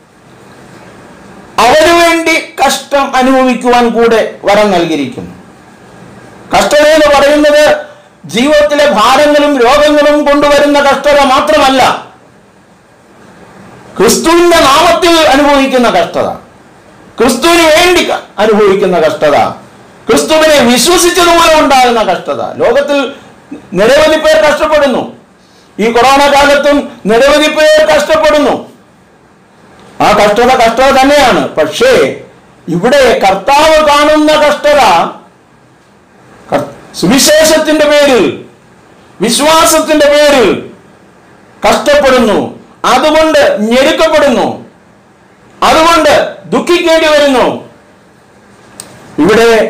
അവന് വേണ്ടി കഷ്ടം അനുഭവിക്കുവാൻ കൂടെ വരം നൽകിയിരിക്കുന്നു കഷ്ടത എന്ന് പറയുന്നത് ജീവിതത്തിലെ ഭാരങ്ങളും രോഗങ്ങളും കൊണ്ടുവരുന്ന കഷ്ടത മാത്രമല്ല ക്രിസ്തുവിന്റെ നാമത്തിൽ അനുഭവിക്കുന്ന കഷ്ടത ക്രിസ്തുവിന് വേണ്ടി ക- അനുഭവിക്കുന്ന കഷ്ടത ക്രിസ്തുവിനെ വിശ്വസിച്ചതുപോലെ ഉണ്ടാകുന്ന കഷ്ടത ലോകത്തിൽ നിരവധി പേർ കഷ്ടപ്പെടുന്നു ഈ കൊറോണ കാലത്തും നിരവധി പേർ കഷ്ടപ്പെടുന്നു ആ കഷ്ടത കഷ്ടത തന്നെയാണ് പക്ഷേ ഇവിടെ കർത്താവ് കാണുന്ന കഷ്ടത കർ- സുവിശേഷത്തിന്റെ പേരിൽ വിശ്വാസത്തിന്റെ പേരിൽ കഷ്ടപ്പെടുന്നു അതുകൊണ്ട് ഞെരുക്കപ്പെടുന്നു അതുകൊണ്ട് ദുഃഖിക്കേണ്ടി വരുന്നു ഇവിടെ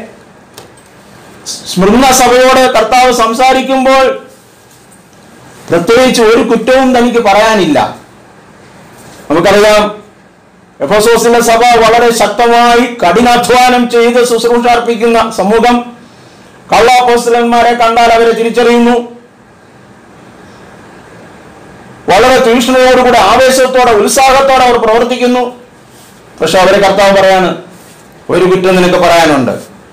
സ്മൃണ സഭയോട് കർത്താവ് സംസാരിക്കുമ്പോൾ പ്രത്യേകിച്ച് ഒരു കുറ്റവും തനിക്ക് പറയാനില്ല നമുക്കറിയാം എഫസോസിലെ സഭ വളരെ ശക്തമായി കഠിനാധ്വാനം ചെയ്ത് ശുശ്രൂഷ അർപ്പിക്കുന്ന സമൂഹം കള്ളാപ്പോസ്റ്റലന്മാരെ കണ്ടാൽ അവരെ തിരിച്ചറിയുന്നു വളരെ തീക്ഷ്ണതയോടുകൂടെ ആവേശത്തോടെ ഉത്സാഹത്തോടെ അവർ പ്രവർത്തിക്കുന്നു പക്ഷെ അവരെ കർത്താവ് പറയാണ് ഒരു കുറ്റം നിനക്ക് പറയാനുണ്ട്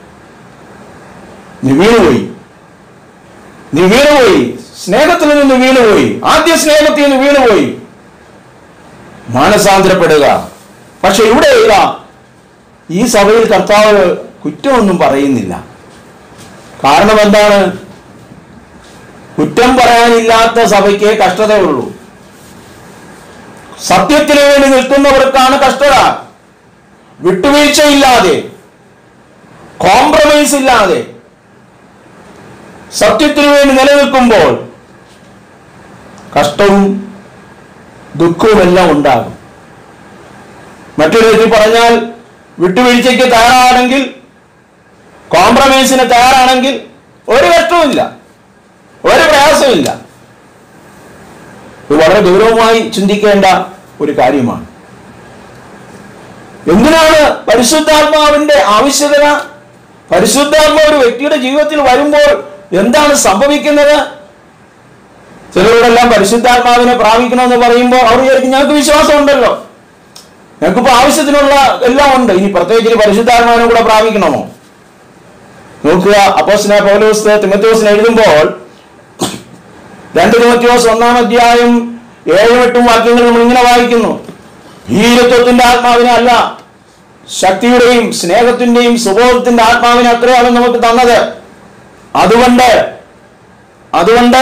നീ വീണുപോയി നീ വീണുപോയി സ്നേഹത്തിൽ നിന്ന് വീണുപോയി ആദ്യ സ്നേഹത്തിൽ നിന്ന് വീണുപോയി മാനസാന്തരപ്പെടുക പക്ഷെ ഇവിടെ ഇതാ ഈ സഭയിൽ കർത്താവ് കുറ്റമൊന്നും പറയുന്നില്ല കാരണം എന്താണ് കുറ്റം പറയാനില്ലാത്ത സഭയ്ക്ക് കഷ്ടതയുള്ളൂ സത്യത്തിന് വേണ്ടി നിൽക്കുന്നവർക്കാണ് കഷ്ടത വിട്ടുവീഴ്ചയില്ലാതെ കോംപ്രമൈസ് ഇല്ലാതെ സത്യത്തിനു വേണ്ടി നിലനിൽക്കുമ്പോൾ കഷ്ടവും ദുഃഖവും എല്ലാം ഉണ്ടാകും മറ്റൊരു വിധത്തിൽ പറഞ്ഞാൽ വിട്ടുവീഴ്ചയ്ക്ക് തയ്യാറാണെങ്കിൽ കോംപ്രമൈസിന് തയ്യാറാണെങ്കിൽ ഒരു കഷ്ടവുമില്ല ഒരു പ്രയാസമില്ല ഇത് വളരെ ഗൗരവമായി ചിന്തിക്കേണ്ട ഒരു കാര്യമാണ് എന്തിനാണ് പരിശുദ്ധാത്മാവിന്റെ ആവശ്യകത പരിശുദ്ധാത്മാവ് ഒരു വ്യക്തിയുടെ ജീവിതത്തിൽ വരുമ്പോൾ എന്താണ് സംഭവിക്കുന്നത് ചിലരോടെല്ലാം പരിശുദ്ധാത്മാവിനെ പ്രാപിക്കണമെന്ന് പറയുമ്പോൾ അവർ വിചാരിക്കും ഞങ്ങൾക്ക് വിശ്വാസം ഉണ്ടല്ലോ ഞങ്ങൾക്കിപ്പോ ആവശ്യത്തിനുള്ള എല്ലാം ഉണ്ട് ഇനി പ്രത്യേകിച്ച് ഇനി പരിശുദ്ധാത്മാവിനെ കൂടെ പ്രാപിക്കണമോ നോക്കുക അപ്പോസ്ന പൗലോസ് തിമത്തോസിന് എഴുതുമ്പോൾ രണ്ട് തിമത്യോസ് ഒന്നാം അധ്യായം ഏഴും എട്ടും വാക്യങ്ങൾ നമ്മൾ ഇങ്ങനെ വായിക്കുന്നു ഭീരത്വത്തിന്റെ ആത്മാവിനെ അല്ല ശക്തിയുടെയും സ്നേഹത്തിന്റെയും സുബോധത്തിന്റെ ആത്മാവിനെ അത്രയാണ് നമുക്ക് തന്നത് അതുകൊണ്ട് അതുകൊണ്ട്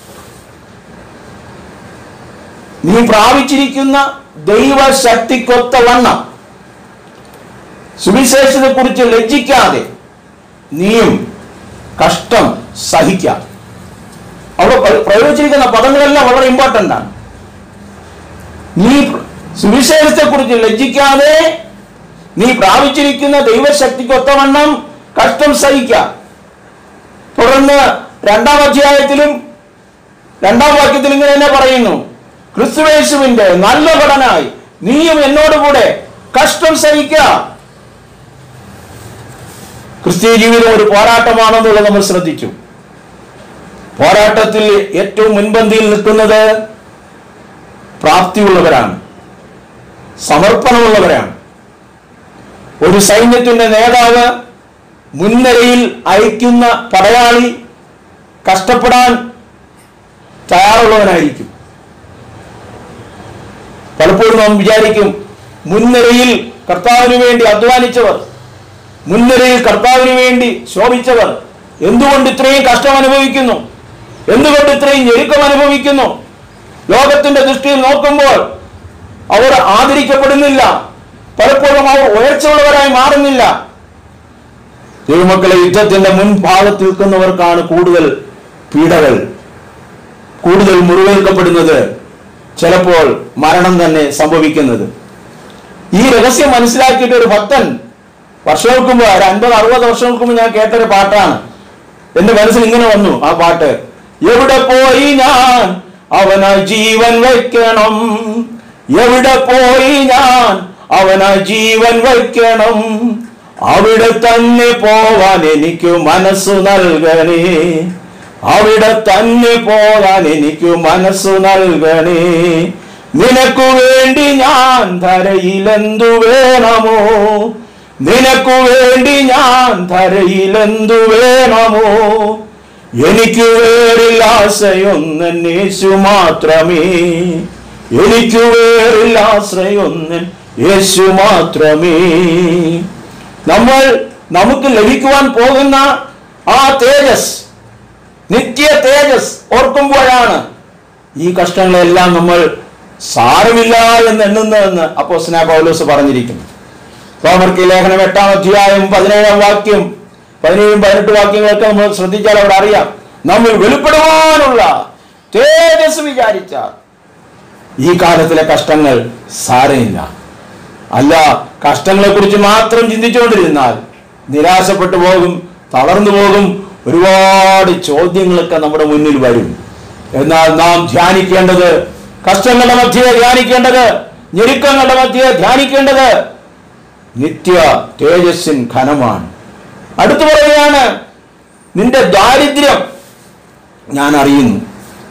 നീ പ്രാപിച്ചിരിക്കുന്ന ദൈവശക്തിക്കൊത്ത വണ്ണം സുവിശേഷത്തെ കുറിച്ച് ലജ്ജിക്കാതെ നീയും കഷ്ടം സഹിക്കാം അവിടെ പ്ര- പ്രയോഗിച്ചിരിക്കുന്ന പദങ്ങളെല്ലാം വളരെ ഇമ്പോർട്ടൻ്റ് ആണ് നീ സുവിശേഷത്തെ കുറിച്ച് ലജ്ജിക്കാതെ നീ പ്രാപിച്ചിരിക്കുന്ന ദൈവശക്തിക്ക് ഒത്തവണ്ണം കഷ്ടം സഹിക്കാം തുടർന്ന് രണ്ടാം അധ്യായത്തിലും രണ്ടാം വാക്യത്തിൽ ഇങ്ങനെ തന്നെ പറയുന്നു ക്രിസ്തുവേശുവിന്റെ നല്ല ഘടനായി നീയും എന്നോട് കൂടെ കഷ്ടം സഹിക്കുക ക്രിസ്തീയ ജീവിതം ഒരു പോരാട്ടമാണെന്നുള്ളത് നമ്മൾ ശ്രദ്ധിച്ചു പോരാട്ടത്തിൽ ഏറ്റവും മുൻപന്തിയിൽ നിൽക്കുന്നത് പ്രാപ്തിയുള്ളവരാണ് സമർപ്പണമുള്ളവരാണ് ഒരു സൈന്യത്തിന്റെ നേതാവ് മുൻനിരയിൽ അയക്കുന്ന പടയാളി കഷ്ടപ്പെടാൻ തയ്യാറുള്ളവനായിരിക്കും പലപ്പോഴും നാം വിചാരിക്കും മുൻനിരയിൽ കർത്താവിന് വേണ്ടി അധ്വാനിച്ചവർ മുൻനിരയിൽ കർത്താവിന് വേണ്ടി ശോഭിച്ചവർ എന്തുകൊണ്ട് ഇത്രയും കഷ്ടം അനുഭവിക്കുന്നു എന്തുകൊണ്ട് ഇത്രയും ഞെരുക്കം അനുഭവിക്കുന്നു ലോകത്തിന്റെ ദൃഷ്ടിയിൽ നോക്കുമ്പോൾ അവർ ആദരിക്കപ്പെടുന്നില്ല പലപ്പോഴും അവർ ഉയർച്ചയുള്ളവരായി മാറുന്നില്ല ദൈവമക്കളെ യുദ്ധത്തിന്റെ മുൻഭാഗത്ത് നിൽക്കുന്നവർക്കാണ് കൂടുതൽ പീഡകൾ കൂടുതൽ മുറിവേൽക്കപ്പെടുന്നത് ചിലപ്പോൾ മരണം തന്നെ സംഭവിക്കുന്നത് ഈ രഹസ്യം മനസ്സിലാക്കിയിട്ട് ഒരു ഭക്തൻ വർഷങ്ങൾക്ക് മുമ്പ് ഒരു അൻപത് അറുപത് വർഷങ്ങൾക്ക് മുമ്പ് ഞാൻ കേട്ടൊരു പാട്ടാണ് എന്റെ മനസ്സിൽ ഇങ്ങനെ വന്നു ആ പാട്ട് എവിടെ പോയി ഞാൻ അവനായി ജീവൻ വയ്ക്കണം എവിടെ പോയി ഞാൻ അവനായി ജീവൻ വയ്ക്കണം അവിടെ തന്നെ പോവാൻ എനിക്ക് മനസ്സു നൽകണേ അവിടെ തന്നെ പോകാൻ എനിക്ക് മനസ്സു നൽകണേ നിനക്കു വേണ്ടി ഞാൻ ധരയിലെന്തു വേണമോ നിനക്കു വേണ്ടി ഞാൻ ധരയിലെന്തു വേണമോ എനിക്ക് വേറിൽ ആശ്രയൊന്നൻ യേശു മാത്രമേ എനിക്ക് വേറിൽ ആശ്രയൊന്നൻ യേശു മാത്രമേ നമ്മൾ നമുക്ക് ലഭിക്കുവാൻ പോകുന്ന ആ തേജസ് നിത്യ തേജസ് ഓർക്കുമ്പോഴാണ് ഈ കഷ്ടങ്ങളെല്ലാം നമ്മൾ സാരമില്ല എന്ന് എണ്ണുന്നതെന്ന് അപ്പോസ്ന പൗലോസ് പറഞ്ഞിരിക്കുന്നു റോമർക്ക് ലേഖനം എട്ടാം അധ്യായം പതിനേഴാം വാക്യം പതിനേഴും പതിനെട്ട് വാക്യങ്ങളൊക്കെ നമ്മൾ ശ്രദ്ധിച്ചാൽ അവിടെ അറിയാം നമ്മൾ വെളിപ്പെടുവാനുള്ള തേജസ് വിചാരിച്ചാൽ ഈ കാലത്തിലെ കഷ്ടങ്ങൾ സാരമില്ല അല്ല കഷ്ടങ്ങളെ കുറിച്ച് മാത്രം ചിന്തിച്ചുകൊണ്ടിരുന്നാൽ നിരാശപ്പെട്ടു പോകും തളർന്നു പോകും ഒരുപാട് ചോദ്യങ്ങളൊക്കെ നമ്മുടെ മുന്നിൽ വരും എന്നാൽ നാം ധ്യാനിക്കേണ്ടത് കഷ്ടങ്ങളുടെ മധ്യേ ധ്യാനിക്കേണ്ടത് ഞെരുക്കങ്ങളുടെ മധ്യേ ധ്യാനിക്കേണ്ടത് നിത്യ തേജസ്സിൻ ഘനമാണ് അടുത്തു പറയുകയാണ് നിന്റെ ദാരിദ്ര്യം ഞാൻ അറിയുന്നു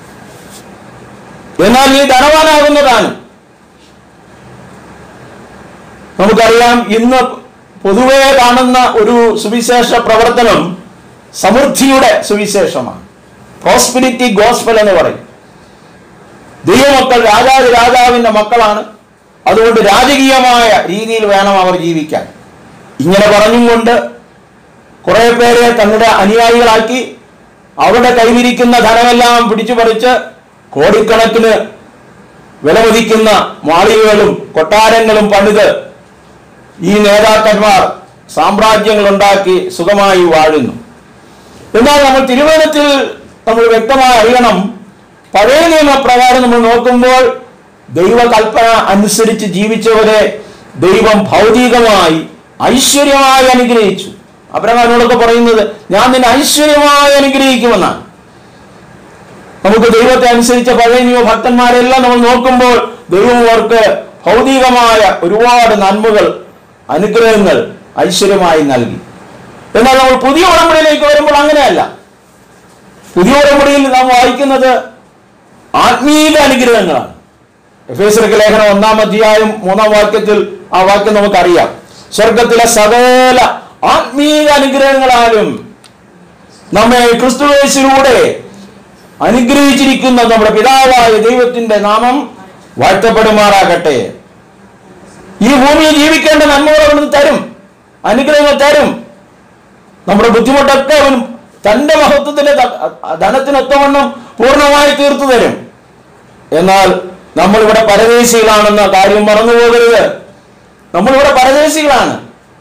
എന്നാൽ നീ ധനവാനാകുന്നതാണ് നമുക്കറിയാം ഇന്ന് പൊതുവെ കാണുന്ന ഒരു സുവിശേഷ പ്രവർത്തനം സമൃദ്ധിയുടെ സുവിശേഷമാണ് പ്രോസ്പിരിറ്റി ഗോസ്പൽ എന്ന് പറയും ദൈവമക്കൾ രാജാവ് രാജാവിന്റെ മക്കളാണ് അതുകൊണ്ട് രാജകീയമായ രീതിയിൽ വേണം അവർ ജീവിക്കാൻ ഇങ്ങനെ പറഞ്ഞും കൊണ്ട് കുറെ പേരെ തങ്ങളുടെ അനുയായികളാക്കി അവരുടെ കൈവിരിക്കുന്ന ധനമെല്ലാം പിടിച്ചു പറിച്ച് കോടിക്കണക്കിന് വിലമതിക്കുന്ന മാളികകളും കൊട്ടാരങ്ങളും പണിത് ഈ നേതാക്കന്മാർ സാമ്രാജ്യങ്ങൾ ഉണ്ടാക്കി സുഖമായി വാഴുന്നു എന്നാൽ നമ്മൾ തിരുവനന്തത്തിൽ നമ്മൾ വ്യക്തമായി അറിയണം പഴയ നിയമപ്രകാരം നമ്മൾ നോക്കുമ്പോൾ ദൈവകൽപ്പന അനുസരിച്ച് ജീവിച്ചവരെ ദൈവം ഭൗതികമായി ഐശ്വര്യമായി അനുഗ്രഹിച്ചു അബ്രഹാമിനോടൊക്കെ പറയുന്നത് ഞാൻ നിന്നെ ഐശ്വര്യമായി അനുഗ്രഹിക്കുമെന്നാണ് നമുക്ക് ദൈവത്തെ അനുസരിച്ച പഴയ നിയമ ഭക്തന്മാരെല്ലാം നമ്മൾ നോക്കുമ്പോൾ ദൈവം അവർക്ക് ഭൗതികമായ ഒരുപാട് നന്മകൾ അനുഗ്രഹങ്ങൾ ഐശ്വര്യമായി നൽകി എന്നാൽ നമ്മൾ പുതിയ ഉടമ്പടിയിലേക്ക് വരുമ്പോൾ അങ്ങനെയല്ല പുതിയ ഉടമ്പടിയിൽ നാം വായിക്കുന്നത് ആത്മീക അനുഗ്രഹങ്ങളാണ് എഫ് എസ് ലേഖനം ഒന്നാം അധ്യായം മൂന്നാം വാക്യത്തിൽ ആ വാക്യം നമുക്കറിയാം സ്വർഗത്തിലെ സകല ആത്മീക അനുഗ്രഹങ്ങളാലും നമ്മെ ക്രിസ്തുവേശിലൂടെ അനുഗ്രഹിച്ചിരിക്കുന്ന നമ്മുടെ പിതാവായ ദൈവത്തിന്റെ നാമം വാഴ്ത്തപ്പെടുമാറാകട്ടെ ഈ ഭൂമിയിൽ ജീവിക്കേണ്ട നന്മകൾ അവിടുന്ന് തരും അനുഗ്രഹങ്ങൾ തരും നമ്മുടെ ബുദ്ധിമുട്ടൊക്കെ അവൻ തന്റെ മഹത്വത്തിന്റെ ധ- ധനത്തിനൊത്തവണ്ണം പൂർണ്ണമായി തീർത്തു തരും എന്നാൽ നമ്മളിവിടെ പരദേശികളാണെന്ന കാര്യം മറന്നു പോകരുത് നമ്മളിവിടെ പരദേശികളാണ്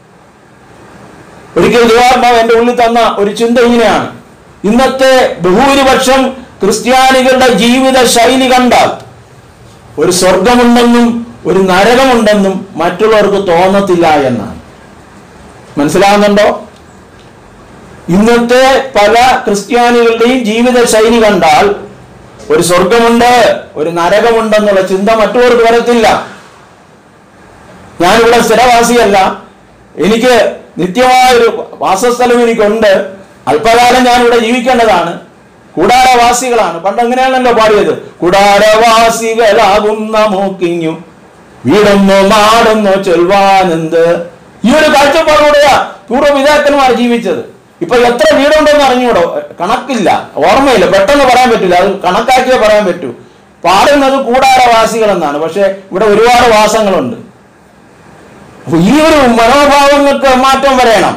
ഒരിക്കൽ ദൈവാത്മാവ് എന്റെ ഉള്ളിൽ തന്ന ഒരു ചിന്ത ഇങ്ങനെയാണ് ഇന്നത്തെ ബഹുഭൂരിപക്ഷം ക്രിസ്ത്യാനികളുടെ ജീവിത ശൈലി കണ്ടാൽ ഒരു സ്വർഗമുണ്ടെന്നും ഒരു നരകമുണ്ടെന്നും മറ്റുള്ളവർക്ക് തോന്നത്തില്ല എന്നാണ് മനസ്സിലാകുന്നുണ്ടോ ഇന്നത്തെ പല ക്രിസ്ത്യാനികളുടെയും ജീവിത ശൈലി കണ്ടാൽ ഒരു സ്വർഗമുണ്ട് ഒരു നരകമുണ്ടെന്നുള്ള ചിന്ത മറ്റുള്ളവർക്ക് വരത്തില്ല ഞാനിവിടെ സ്ഥിരവാസിയല്ല എനിക്ക് നിത്യമായൊരു വാസസ്ഥലം എനിക്കുണ്ട് അല്പകാലം ഞാനിവിടെ ജീവിക്കേണ്ടതാണ് കൂടാരവാസികളാണ് പണ്ട് അങ്ങനെയാണല്ലോ പാടിയത് കൂടാരവാസികളാകുന്ന മൂക്കിഞ്ഞു വീടൊന്നോ നാടൊന്നോ ചൊൽവാനെന്ത് ഈ ഒരു കാഴ്ചപ്പാടോടെയാ പൂർവ്വപിതാക്കന്മാർ ജീവിച്ചത് ഇപ്പൊ എത്ര വീടുണ്ടെന്ന് അറിഞ്ഞൂടോ കണക്കില്ല ഓർമ്മയില്ല പെട്ടെന്ന് പറയാൻ പറ്റില്ല അത് കണക്കാക്കിയേ പറയാൻ പറ്റൂ പാടുന്നത് കൂടാരവാസികൾ എന്നാണ് പക്ഷെ ഇവിടെ ഒരുപാട് വാസങ്ങളുണ്ട് അപ്പൊ ഈ ഒരു മനോഭാവങ്ങൾക്ക് മാറ്റം വരയണം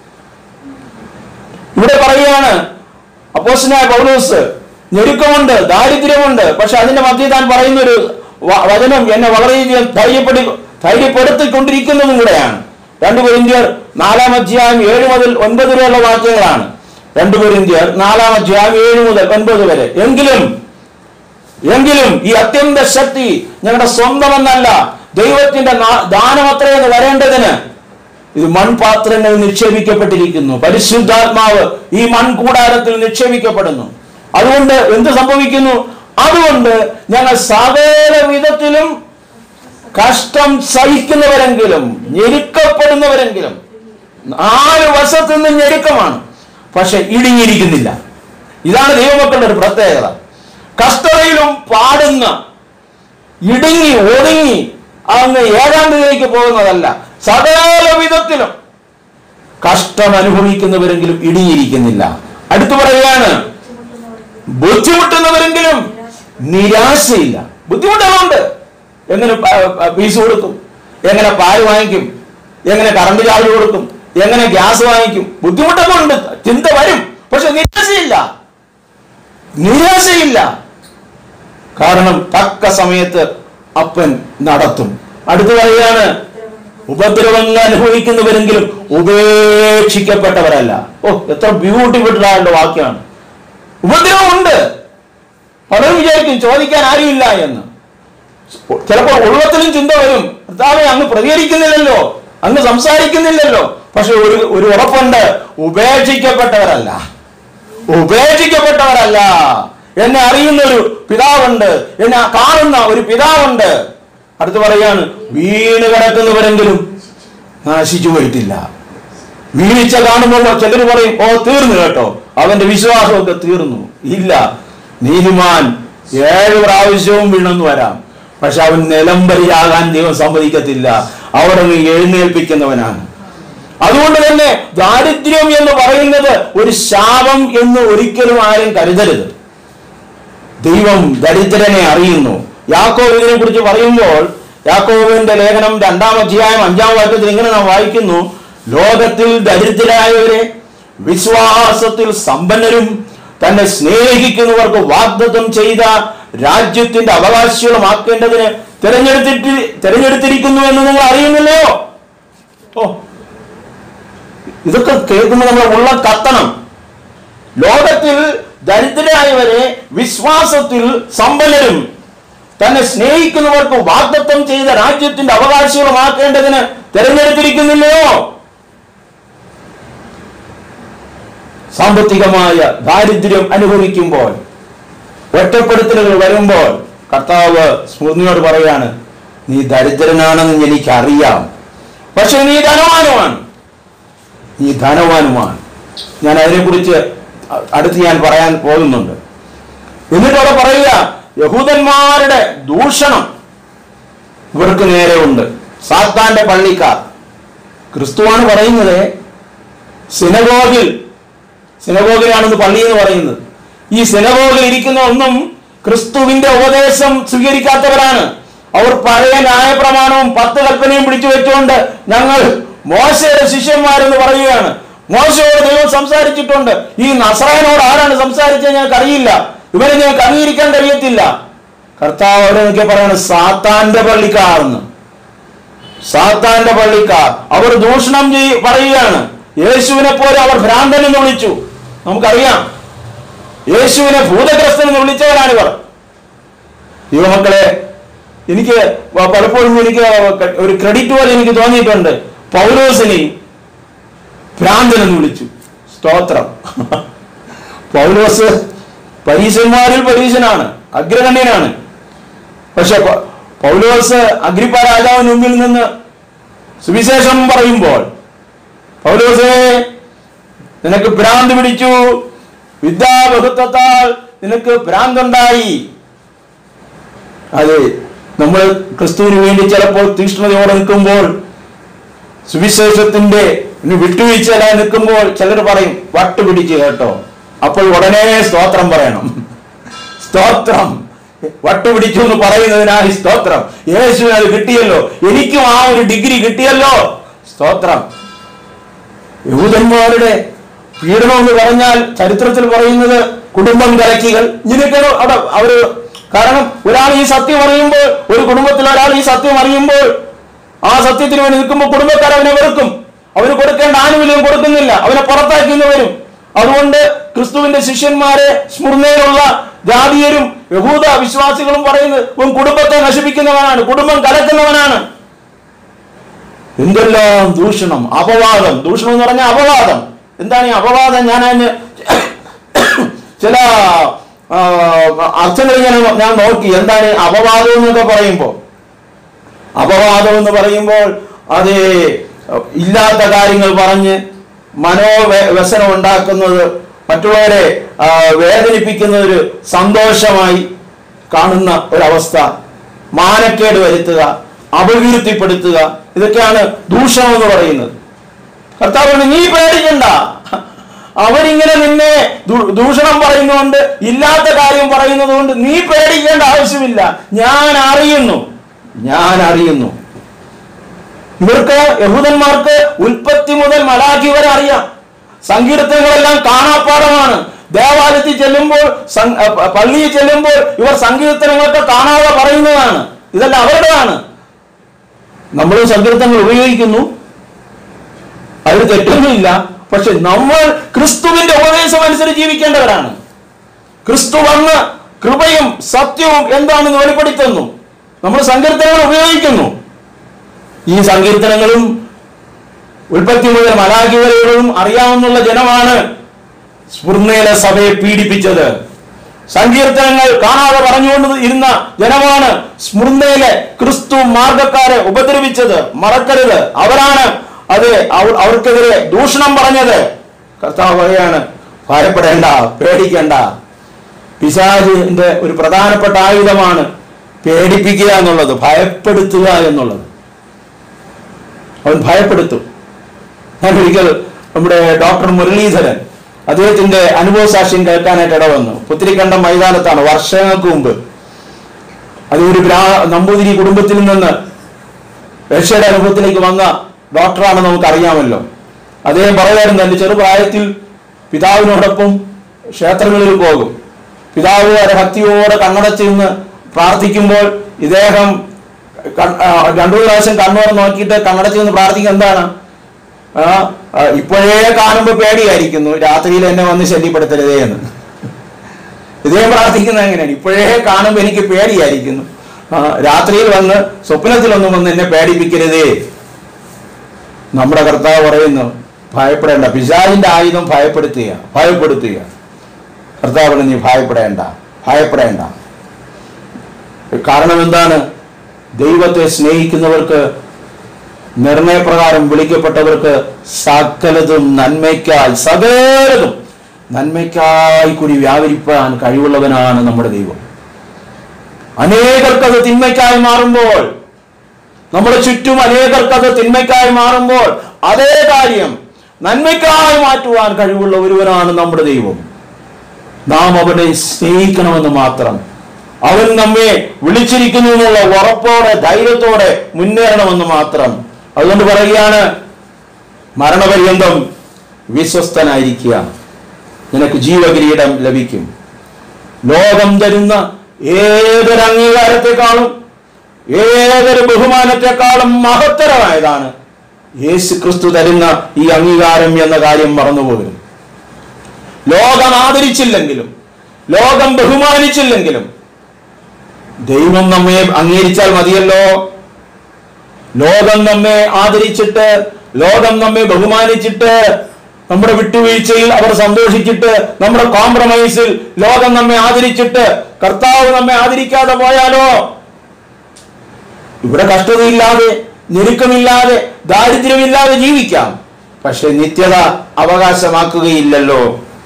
ഇവിടെ പറയുകയാണ് അപ്പോസ്തലനായ പൗലോസ് ഞെരുക്കമുണ്ട് ദാരിദ്ര്യമുണ്ട് പക്ഷെ അതിന്റെ മധ്യ താൻ പറയുന്ന ഒരു വ- വചനം എന്നെ വളരെയധികം ധൈര്യപ്പെടു ധൈര്യപ്പെടുത്തിക്കൊണ്ടിരിക്കുന്നതും കൂടെയാണ് രണ്ടു കൊരിന്ത്യർ നാലാം അധ്യായം ഏഴ് മുതൽ ഒൻപത് വരെയുള്ള വാക്യങ്ങളാണ് രണ്ടു കൊരിന്ത്യർ നാലാം അധ്യായം ഏഴ് മുതൽ ഒൻപത് വരെ എങ്കിലും എങ്കിലും ഈ അത്യന്ത ശക്തി ഞങ്ങളുടെ സ്വന്തമെന്നല്ല ദൈവത്തിന്റെ നാ- ദാനമത്രയെന്ന് വരേണ്ടതിന് ഇത് മൺപാത്രങ്ങളിൽ നിക്ഷേപിക്കപ്പെട്ടിരിക്കുന്നു പരിശുദ്ധാത്മാവ് ഈ മൺകൂടാരത്തിൽ നിക്ഷേപിക്കപ്പെടുന്നു അതുകൊണ്ട് എന്ത് സംഭവിക്കുന്നു അതുകൊണ്ട് ഞങ്ങൾ സകല വിധത്തിലും കഷ്ടം സഹിക്കുന്നവരെങ്കിലും ഞെരുക്കപ്പെടുന്നവരെങ്കിലും നാല് വശത്തു നിന്ന് ഞെരുക്കമാണ് പക്ഷെ ഇടുങ്ങിയിരിക്കുന്നില്ല ഇതാണ് ദൈവമക്കളുടെ ഒരു പ്രത്യേകത കഷ്ടതയിലും പാടുന്ന ഇടുങ്ങി ഒതുങ്ങി അങ്ങ് ഏകാന്തതയിലേക്ക് പോകുന്നതല്ല സകല വിധത്തിലും കഷ്ടം അനുഭവിക്കുന്നവരെങ്കിലും ഇടിയിരിക്കുന്നില്ല അടുത്തു പറയുകയാണ് ബുദ്ധിമുട്ടുന്നവരെങ്കിലും നിരാശയില്ല ബുദ്ധിമുട്ടുകളുണ്ട് എങ്ങനെ പ- പ- ഫീസ് കൊടുക്കും എങ്ങനെ പാല് വാങ്ങിക്കും എങ്ങനെ കറണ്ട് ചാർജ് കൊടുക്കും എങ്ങനെ ഗ്യാസ് വാങ്ങിക്കും ബുദ്ധിമുട്ടൊക്കെ ഉണ്ട് ചിന്ത വരും പക്ഷെ നിരാശയില്ല നിരാശയില്ല കാരണം തക്ക സമയത്ത് അപ്പൻ നടത്തും അടുത്ത് പറയുകയാണ് ഉപദ്രവങ്ങൾ അനുഭവിക്കുന്നവരെങ്കിലും ഉപേക്ഷിക്കപ്പെട്ടവരല്ല ഓ എത്ര ബ്യൂട്ടിഫുൾ വാക്യമാണ് ഉപദ്രവമുണ്ട് പലരും വിചാരിക്കും ചോദിക്കാൻ ആരുമില്ല എന്ന് ചിലപ്പോൾ ഉള്ളത്തിലും ചിന്ത വരും കർത്താവെ അങ്ങ് പ്രതികരിക്കുന്നില്ലല്ലോ അങ്ങ് സംസാരിക്കുന്നില്ലല്ലോ പക്ഷെ ഒരു ഒരു ഉറപ്പുണ്ട് ഉപേക്ഷിക്കപ്പെട്ടവരല്ല ഉപേക്ഷിക്കപ്പെട്ടവരല്ല എന്നെ അറിയുന്ന ഒരു പിതാവുണ്ട് എന്നെ കാണുന്ന ഒരു പിതാവുണ്ട് അടുത്ത് പറയാണ് വീണ് കിടക്കുന്നവരെങ്കിലും നാശിച്ചു പോയിട്ടില്ല വീഴ്ച കാണുമ്പോൾ ചിലർ പറയും ഓ തീർന്നു കേട്ടോ അവന്റെ വിശ്വാസമൊക്കെ തീർന്നു ഇല്ല നീതിമാൻ ഏഴ് പ്രാവശ്യവും വീണെന്ന് വരാം പക്ഷെ അവൻ നിലംബരിയാകാൻ ദൈവം സമ്മതിക്കത്തില്ല അവിടെ നിന്ന് എഴുന്നേൽപ്പിക്കുന്നവനാണ് അതുകൊണ്ട് തന്നെ ദാരിദ്ര്യം എന്ന് പറയുന്നത് ഒരു ശാപം എന്ന് ഒരിക്കലും ആരും കരുതരുത് ദൈവം ദരിദ്രനെ അറിയുന്നു യാക്കോബ് ഇതിനെ കുറിച്ച് പറയുമ്പോൾ യാക്കോബിന്റെ ലേഖനം രണ്ടാം അധ്യായം അഞ്ചാം വാക്യത്തിൽ ഇങ്ങനെ നാം വായിക്കുന്നു ലോകത്തിൽ ദരിദ്രരായവരെ വിശ്വാസത്തിൽ സമ്പന്നരും തന്നെ സ്നേഹിക്കുന്നവർക്ക് വാഗ്ദത്വം ചെയ്ത രാജ്യത്തിന്റെ അവകാശികളുമാക്കേണ്ടതിന് തിരഞ്ഞെടുത്തിട്ട് തിരഞ്ഞെടുത്തിരിക്കുന്നു എന്ന് നിങ്ങൾ അറിയുന്നില്ലയോ ഓ ഇതൊക്കെ കേൾക്കുമ്പോൾ നമ്മൾ ഉള്ള കത്തണം ലോകത്തിൽ ദരിദ്രരായവരെ വിശ്വാസത്തിൽ സമ്പന്നരും തന്നെ സ്നേഹിക്കുന്നവർക്ക് വാഗ്ദത്വം ചെയ്ത രാജ്യത്തിന്റെ അവകാശികളുമാക്കേണ്ടതിന് തിരഞ്ഞെടുത്തിരിക്കുന്നില്ലയോ സാമ്പത്തികമായ ദാരിദ്ര്യം അനുഭവിക്കുമ്പോൾ ഒറ്റപ്പെടുത്തലുകൾ വരുമ്പോൾ കർത്താവ് സ്മൃതിയോട് പറയാണ് നീ ദരിദ്രനാണെന്ന് എനിക്കറിയാം പക്ഷെ നീ ധനവാനുമാണ് നീ ധനവാനുമാണ് ഞാൻ അതിനെക്കുറിച്ച് അടുത്ത് ഞാൻ പറയാൻ പോകുന്നുണ്ട് എന്നിട്ട് അവിടെ പറയുക യഹൂദന്മാരുടെ ദൂഷണം ഇവർക്ക് നേരെ ഉണ്ട് സാത്താന്റെ പള്ളിക്കാർ ക്രിസ്തുവാണ് പറയുന്നത് സിനഗോഗിൽ സിനഗോഗിലാണെന്ന് പള്ളി എന്ന് പറയുന്നത് ഈ സിനഗോഗിൽ ഇരിക്കുന്ന ഒന്നും ക്രിസ്തുവിന്റെ ഉപദേശം സ്വീകരിക്കാത്തവരാണ് അവർ പഴയ ന്യായപ്രമാണവും പത്ത് കൽപ്പനയും പിടിച്ചു വെച്ചുകൊണ്ട് ഞങ്ങൾ മോശയുടെ ശിഷ്യന്മാരെന്ന് പറയുകയാണ് മോശയോട് ദൈവം സംസാരിച്ചിട്ടുണ്ട് ഈ നസ്രായനോട് ആരാണ് സംസാരിച്ചത് ഞങ്ങൾക്ക് അറിയില്ല ഇവരെ ഞങ്ങൾക്ക് അംഗീകരിക്കാൻ കഴിയത്തില്ല കർത്താവ് അവിടെ നോക്കിയ പറയാണ് സാത്താന്റെ പള്ളിക്കാർന്ന് സാത്താന്റെ പള്ളിക്കാർ അവർ ദൂഷണം ചെയ് പറയുകയാണ് യേശുവിനെ പോലെ അവർ ഭ്രാന്തൻ എന്ന് വിളിച്ചു നമുക്കറിയാം യേശുവിനെ ഭൂതഗ്രസ്തൻ എന്ന് വിളിച്ചവരാണിവർ യുവമക്കളെ എനിക്ക് പ- പലപ്പോഴും എനിക്ക് ഒരു ക്രെഡിറ്റ് പോലെ എനിക്ക് തോന്നിയിട്ടുണ്ട് പൗലോസിനെ ഭ്രാന്തൻ എന്ന് വിളിച്ചു സ്തോത്രം പൗലോസ് പരീശന്മാരിൽ പരീശനാണ് അഗ്രഗണ്യനാണ് പക്ഷെ പ- പൗലോസ് അഗ്രിപ്പ രാജാവിന് മുമ്പിൽ നിന്ന് സുവിശേഷം പറയുമ്പോൾ പൗലോസേ നിനക്ക് ഭ്രാന്ത് പിടിച്ചു വിദ്യാബഹുത്വത്താൽ നിനക്ക് ഭ്രാന്തുണ്ടായി അതെ നമ്മൾ ക്രിസ്തുവിന് വേണ്ടി ചിലപ്പോൾ തീക്ഷ്ണതയോടെ നിൽക്കുമ്പോൾ സുവിശേഷത്തിന്റെ ഇനി വിട്ടുവീഴ്ചയിലായി നിൽക്കുമ്പോൾ ചിലർ പറയും വട്ടുപിടിച്ച് കേട്ടോ അപ്പോൾ ഉടനെ സ്തോത്രം പറയണം സ്തോത്രം വട്ടുപിടിച്ചു എന്ന് പറയുന്നതിനായി സ്തോത്രം യേശുവിന് അത് കിട്ടിയല്ലോ എനിക്കും ആ ഒരു ഡിഗ്രി കിട്ടിയല്ലോ സ്തോത്രം യഹൂദന്മാരുടെ പീഡനം എന്ന് പറഞ്ഞാൽ ചരിത്രത്തിൽ പറയുന്നത് കുടുംബം കലക്കികൾ ഇങ്ങനെയൊക്കെയാണ് അവിടെ അവര് കാരണം ഒരാൾ ഈ സത്യം അറിയുമ്പോൾ ഒരു കുടുംബത്തിൽ ഒരാൾ ഈ സത്യം അറിയുമ്പോൾ ആ സത്യത്തിന് വേണ്ടി നിൽക്കുമ്പോൾ കുടുംബക്കാർ അവനെ വെറുക്കും അവന് കൊടുക്കേണ്ട ആനുകൂല്യം കൊടുക്കുന്നില്ല അവനെ പുറത്താക്കി എന്ന് വരും അതുകൊണ്ട് ക്രിസ്തുവിന്റെ ശിഷ്യന്മാരെ സ്മൃണയിലുള്ള ജാതീയരും യഹൂദ വിശ്വാസികളും പറയുന്നത് ഇവൻ കുടുംബത്തെ നശിപ്പിക്കുന്നവനാണ് കുടുംബം കലക്കുന്നവനാണ് എന്തെല്ലാം ദൂഷണം അപവാദം ദൂഷണം എന്ന് പറഞ്ഞാൽ അപവാദം എന്താണ് ഈ അപവാദം ഞാൻ അതിന് ചില ആ, അർത്ഥങ്ങൾ ഞാൻ ഞാൻ നോക്കി എന്താണ് ഈ അപവാദം എന്നൊക്കെ പറയുമ്പോൾ അപവാദം എന്ന് പറയുമ്പോൾ അത് ഇല്ലാത്ത കാര്യങ്ങൾ പറഞ്ഞ് മനോവ്യസനം ഉണ്ടാക്കുന്നത് മറ്റുള്ളവരെ ആ, വേദനിപ്പിക്കുന്ന ഒരു സന്തോഷമായി കാണുന്ന ഒരവസ്ഥ മാനക്കേട് വരുത്തുക അപകീർത്തിപ്പെടുത്തുക ഇതൊക്കെയാണ് ദൂഷണം എന്ന് പറയുന്നത് കർത്താവ് പറഞ്ഞു, നീ പേടിക്കണ്ട അവരിങ്ങനെ നിന്നെ ദൂ- ദൂഷണം പറയുന്നതുകൊണ്ട് ഇല്ലാത്ത കാര്യം പറയുന്നത് കൊണ്ട് നീ പേടിക്കേണ്ട ആവശ്യമില്ല ഞാൻ അറിയുന്നു ഞാൻ അറിയുന്നു ഇവർക്ക് യഹൂദന്മാർക്ക് ഉൽപ്പത്തി മുതൽ മലാഖി വരെ അറിയാം സങ്കീർത്തനങ്ങളെല്ലാം കാണാപ്പാടമാണ് ദേവാലയത്തിൽ ചെല്ലുമ്പോൾ സം- അ, പ- പള്ളിയിൽ ചെല്ലുമ്പോൾ ഇവർ സങ്കീർത്തനങ്ങളൊക്കെ കാണാതെ പറയുന്നതാണ് ഇതെല്ലാം അവരുടെതാണ് നമ്മൾ സങ്കീർത്തനങ്ങൾ ഉപയോഗിക്കുന്നു അതിൽ തെറ്റൊന്നുമില്ല പക്ഷെ നമ്മൾ ക്രിസ്തുവിന്റെ ഉപദേശം അനുസരിച്ച് ജീവിക്കേണ്ടവരാണ് ക്രിസ്തു വന്ന് കൃപയും സത്യവും എന്താണെന്ന് വെളിപ്പെടുത്തുന്നു നമ്മൾ സങ്കീർത്തനങ്ങൾ ഉപയോഗിക്കുന്നു ഈ സങ്കീർത്തനങ്ങളും ഉൽപ്പത്തി മുതൽ മലാഖി വരെയും അറിയാവുന്ന ജനമാണ് സ്ഫുർണയിലെ സഭയെ പീഡിപ്പിച്ചത് സങ്കീർത്തനങ്ങൾ കാണാതെ പറഞ്ഞുകൊണ്ട് ഇരുന്ന ജനമാണ് സ്മൃണയിലെ ക്രിസ്തു മാർഗക്കാരെ ഉപദ്രവിച്ചത് മറക്കരുത് അവരാണ് അത് അവർ- അവർക്കെതിരെ ദൂഷണം പറഞ്ഞത് കർത്താവ് പറയാണ് ഭയപ്പെടേണ്ട പേടിക്കേണ്ട പിശാചിന്റെ ഒരു പ്രധാനപ്പെട്ട ആയുധമാണ് പേടിപ്പിക്കുക എന്നുള്ളത് ഭയപ്പെടുത്തുക എന്നുള്ളത് അവൻ ഭയപ്പെടുത്തും ഞാൻ ഒരിക്കൽ നമ്മുടെ ഡോക്ടർ മുരളീധരൻ അദ്ദേഹത്തിന്റെ അനുഭവ സാക്ഷ്യം കേൾക്കാനായിട്ട് ഇടവന്നു പുത്തിരിക്കണ്ടം മൈതാനത്താണ് വർഷങ്ങൾക്ക് മുമ്പ് അത് ഒരു ബ്രാ നമ്പൂതിരി കുടുംബത്തിൽ നിന്ന് രക്ഷയുടെ അനുഭവത്തിലേക്ക് വന്ന ഡോക്ടറാണെന്ന് നമുക്ക് അറിയാമല്ലോ അദ്ദേഹം പറയുമായിരുന്നു തന്റെ ചെറുപ്രായത്തിൽ പിതാവിനോടൊപ്പം ക്ഷേത്രങ്ങളിൽ പോകും പിതാവ് വളരെ ഭക്തിയോടെ കണ്ണടച്ച് നിന്ന് പ്രാർത്ഥിക്കുമ്പോൾ ഇദ്ദേഹം കൺ- ആ, രണ്ടു പ്രാവശ്യം കണ്ണുറ നോക്കിയിട്ട് കണ്ണടച്ച് നിന്ന് പ്രാർത്ഥിക്കുക എന്താണ് ആ, ആ, ഇപ്പോഴേ കാണുമ്പോൾ പേടിയായിരിക്കുന്നു രാത്രിയിൽ എന്നെ വന്ന് ശല്യപ്പെടുത്തരുതേ എന്ന് ഇദ്ദേഹം പ്രാർത്ഥിക്കുന്നത് എങ്ങനെയാണ് ഇപ്പോഴേ കാണുമ്പോൾ എനിക്ക് പേടിയായിരിക്കുന്നു ആ, രാത്രിയിൽ വന്ന് സ്വപ്നത്തിലൊന്നും വന്ന് എന്നെ പേടിപ്പിക്കരുതേ നമ്മുടെ കർത്താവ് പറയുന്നു ഭയപ്പെടേണ്ട പിശാചിന്റെ ആയുധം ഭയപ്പെടുത്തുക ഭയപ്പെടുത്തുക കർത്താവ് പറഞ്ഞു നീ ഭയപ്പെടേണ്ട ഭയപ്പെടേണ്ട കാരണം എന്താണ് ദൈവത്തെ സ്നേഹിക്കുന്നവർക്ക് നിർണയപ്രകാരം വിളിക്കപ്പെട്ടവർക്ക് സകലതും നന്മയ്ക്കായി സകലതും നന്മയ്ക്കായി കൂടി വ്യാപരിപ്പാൻ കഴിവുള്ളവനാണ് നമ്മുടെ ദൈവം അനേകർക്കത് തിന്മയ്ക്കായി മാറുമ്പോൾ നമ്മുടെ ചുറ്റും അനേകർക്കത് തിന്മയ്ക്കായി മാറുമ്പോൾ അതേ കാര്യം നന്മയ്ക്കായി മാറ്റുവാൻ കഴിവുള്ള ഒരുവനാണ് നമ്മുടെ ദൈവം നാം അവനെ സ്നേഹിക്കണമെന്ന് മാത്രം അവൻ നമ്മെ വിളിച്ചിരിക്കുന്നു എന്നുള്ള ഉറപ്പോടെ ധൈര്യത്തോടെ മുന്നേറണമെന്ന് മാത്രം അതുകൊണ്ട് പറയുകയാണ് മരണപര്യന്തം വിശ്വസ്തനായിരിക്കുക നിനക്ക് ജീവകിരീടം ലഭിക്കും ലോകം തരുന്ന ഏതൊരു അംഗീകാരത്തെക്കാളും ഏതൊരു ബഹുമാനത്തെക്കാളും മഹത്തരമായതാണ് യേശു ക്രിസ്തു തരുന്ന ഈ അംഗീകാരം എന്ന കാര്യം മറന്നുപോകരും ലോകം ആദരിച്ചില്ലെങ്കിലും ലോകം ബഹുമാനിച്ചില്ലെങ്കിലും ദൈവം നമ്മെ അംഗീകരിച്ചാൽ മതിയല്ലോ ലോകം നമ്മെ ആദരിച്ചിട്ട് ലോകം നമ്മെ ബഹുമാനിച്ചിട്ട് നമ്മുടെ വിട്ടുവീഴ്ചയിൽ അവർ സന്തോഷിച്ചിട്ട് നമ്മുടെ കോംപ്രമൈസിൽ ലോകം നമ്മെ ആദരിച്ചിട്ട് കർത്താവ് നമ്മെ ആദരിക്കാതെ പോയാലോ ഇവിടെ കഷ്ടതയില്ലാതെ ഞെരുക്കമില്ലാതെ ദാരിദ്ര്യമില്ലാതെ ജീവിക്കാം പക്ഷെ നിത്യത അവകാശമാക്കുകയില്ലല്ലോ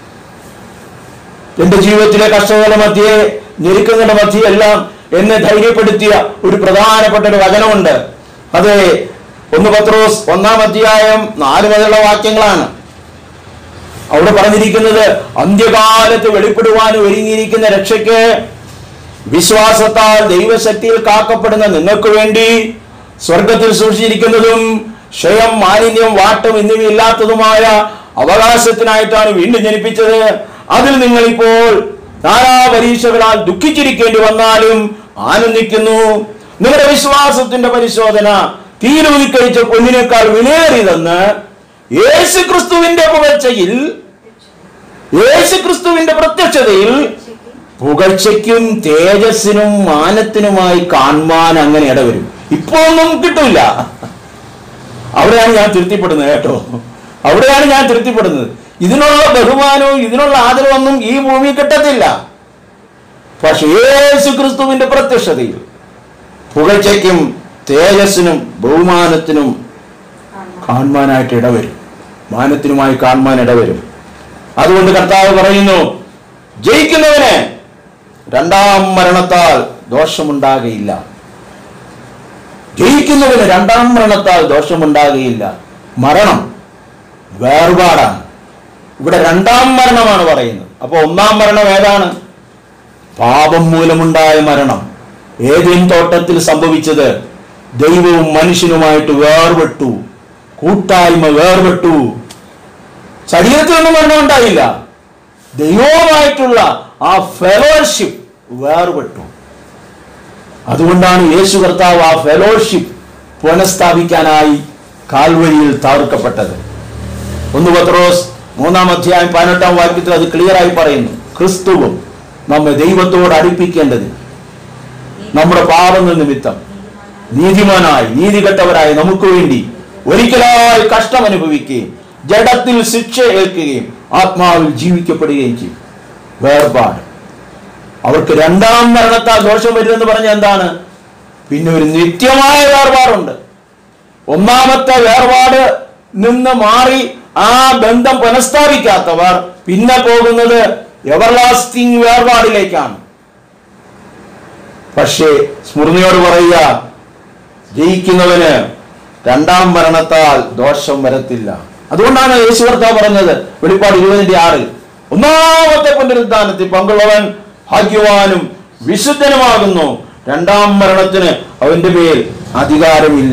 എന്റെ ജീവിതത്തിലെ കഷ്ടതകളുടെ മധ്യേ ഞെരുക്കങ്ങളുടെ മധ്യേ എല്ലാം എന്നെ ധൈര്യപ്പെടുത്തിയ ഒരു പ്രധാനപ്പെട്ട ഒരു വചനമുണ്ട് അത് ഒന്ന് പത്രോസ് ഒന്നാം അധ്യായം നാല് മുതലുള്ള വാക്യങ്ങളാണ് അവിടെ പറഞ്ഞിരിക്കുന്നത് അന്ത്യകാലത്ത് വെളിപ്പെടുവാൻ ഒരുങ്ങിയിരിക്കുന്ന രക്ഷയ്ക്ക് വിശ്വാസത്താൽ ദൈവശക്തിയിൽ കാക്കപ്പെടുന്ന നിങ്ങൾക്ക് വേണ്ടി സ്വർഗത്തിൽ സൂക്ഷിച്ചിരിക്കുന്നതും ക്ഷയം മാലിന്യം വാട്ടം എന്നിവയില്ലാത്തതുമായ അവകാശത്തിനായിട്ടാണ് വീണ്ടും ജനിപ്പിച്ചത് അതിൽ നിങ്ങൾ ഇപ്പോൾ നാനാ പരീക്ഷകളാൽ ദുഃഖിച്ചിരിക്കേണ്ടി വന്നാലും ആനന്ദിക്കുന്നു നിങ്ങളുടെ വിശ്വാസത്തിന്റെ പരിശോധന തീരുവതിക്കഴിച്ച പൊന്നിനേക്കാൾ വിലയേറിയതെന്ന് യേശു ക്രിസ്തുവിന്റെ പുകഴ്ചയിൽ യേശു ക്രിസ്തുവിന്റെ പ്രത്യക്ഷതയിൽ പുകഴ്ചയ്ക്കും തേജസ്സിനും മാനത്തിനുമായി കാണുവാൻ അങ്ങനെ ഇടവരും ഇപ്പോ ഒന്നും കിട്ടില്ല അവിടെയാണ് ഞാൻ തൃപ്തിപ്പെടുന്നത് കേട്ടോ അവിടെയാണ് ഞാൻ തൃപ്തിപ്പെടുന്നത് ഇതിനുള്ള ബഹുമാനവും ഇതിനുള്ള ആദരവൊന്നും ഈ ഭൂമി കിട്ടത്തില്ല പക്ഷെ യേശു ക്രിസ്തുവിന്റെ പ്രത്യക്ഷതയിൽ പുകഴ്ചയ്ക്കും തേജസ്സിനും ബഹുമാനത്തിനും കാണുവാനായിട്ട് ഇടവരും മാനത്തിനുമായി കാണുവാൻ ഇടവരും അതുകൊണ്ട് കർത്താവ് പറയുന്നു ജയിക്കുന്നവന് രണ്ടാം മരണത്താൽ ദോഷമുണ്ടാകയില്ല ജയിക്കുന്നവന് രണ്ടാം മരണത്താൽ ദോഷമുണ്ടാകുകയില്ല മരണം വേർപാടാണ് ഇവിടെ രണ്ടാം മരണമാണ് പറയുന്നത് അപ്പൊ ഒന്നാം മരണം ഏതാണ് പാപം മൂലമുണ്ടായ മരണം ഏതേൻ തോട്ടത്തിൽ സംഭവിച്ചത് ദൈവവും മനുഷ്യനുമായിട്ട് വേർപെട്ടു കൂട്ടായ്മ വേർപെട്ടു ശരീരത്തിലൊന്നും മരണം ഉണ്ടായില്ല ദൈവവുമായിട്ടുള്ള ആ ഫെലോഷിപ്പ് വേർപെട്ടു അതുകൊണ്ടാണ് യേശു കർത്താവ് ആ ഫെലോഷിപ്പ് പുനഃസ്ഥാപിക്കാനായി കാൽവരിയിൽ തകർക്കപ്പെട്ടത് ഒന്ന് പത്രോസ് മൂന്നാം അധ്യായം പതിനെട്ടാം വാക്യത്തിൽ അത് ക്ലിയറായി പറയുന്നു ക്രിസ്തുവും നമ്മെ ദൈവത്തോട് അടുപ്പിക്കേണ്ടത് നമ്മുടെ പാപങ്ങൾ നിമിത്തം നീതിമാനായി നീതികെട്ടവരായി നമുക്ക് വേണ്ടി ഒരിക്കലായി കഷ്ടം അനുഭവിക്കുകയും ജഡത്തിൽ ശിക്ഷ ഏൽക്കുകയും ആത്മാവിൽ ജീവിക്കപ്പെടുകയും ചെയ്യും വേർപാട് അവർക്ക് രണ്ടാം മരണത്താൽ ദോഷം വരുമെന്ന് പറഞ്ഞ എന്താണ് പിന്നെ ഒരു നിത്യമായ വേർപാടുണ്ട് ഒന്നാമത്തെ വേർപാട് നിന്ന് മാറി ആ ബന്ധം പുനഃസ്ഥാപിക്കാത്തവർ പിന്നെ പോകുന്നത് എവർലാസ്റ്റിംഗ് വേർപാടിലേക്കാണ് പക്ഷേ സ്മൃതിയോട് പറയുക ജയിക്കുന്നവന് രണ്ടാം മരണത്താൽ ദോഷം വരത്തില്ല അതുകൊണ്ടാണ് യേശു കർത്താവ് പറഞ്ഞത് വെളിപ്പാട് ഇരുപതിന്റെ ആറിൽ ഒന്നാമത്തെ പുനരുദ്ധാനത്തിൽ പങ്കുള്ളവൻ ഭാഗ്യവാനും വിശുദ്ധനുമാകുന്നു രണ്ടാം മരണത്തിന് അവന്റെ മേൽ അധികാരമില്ല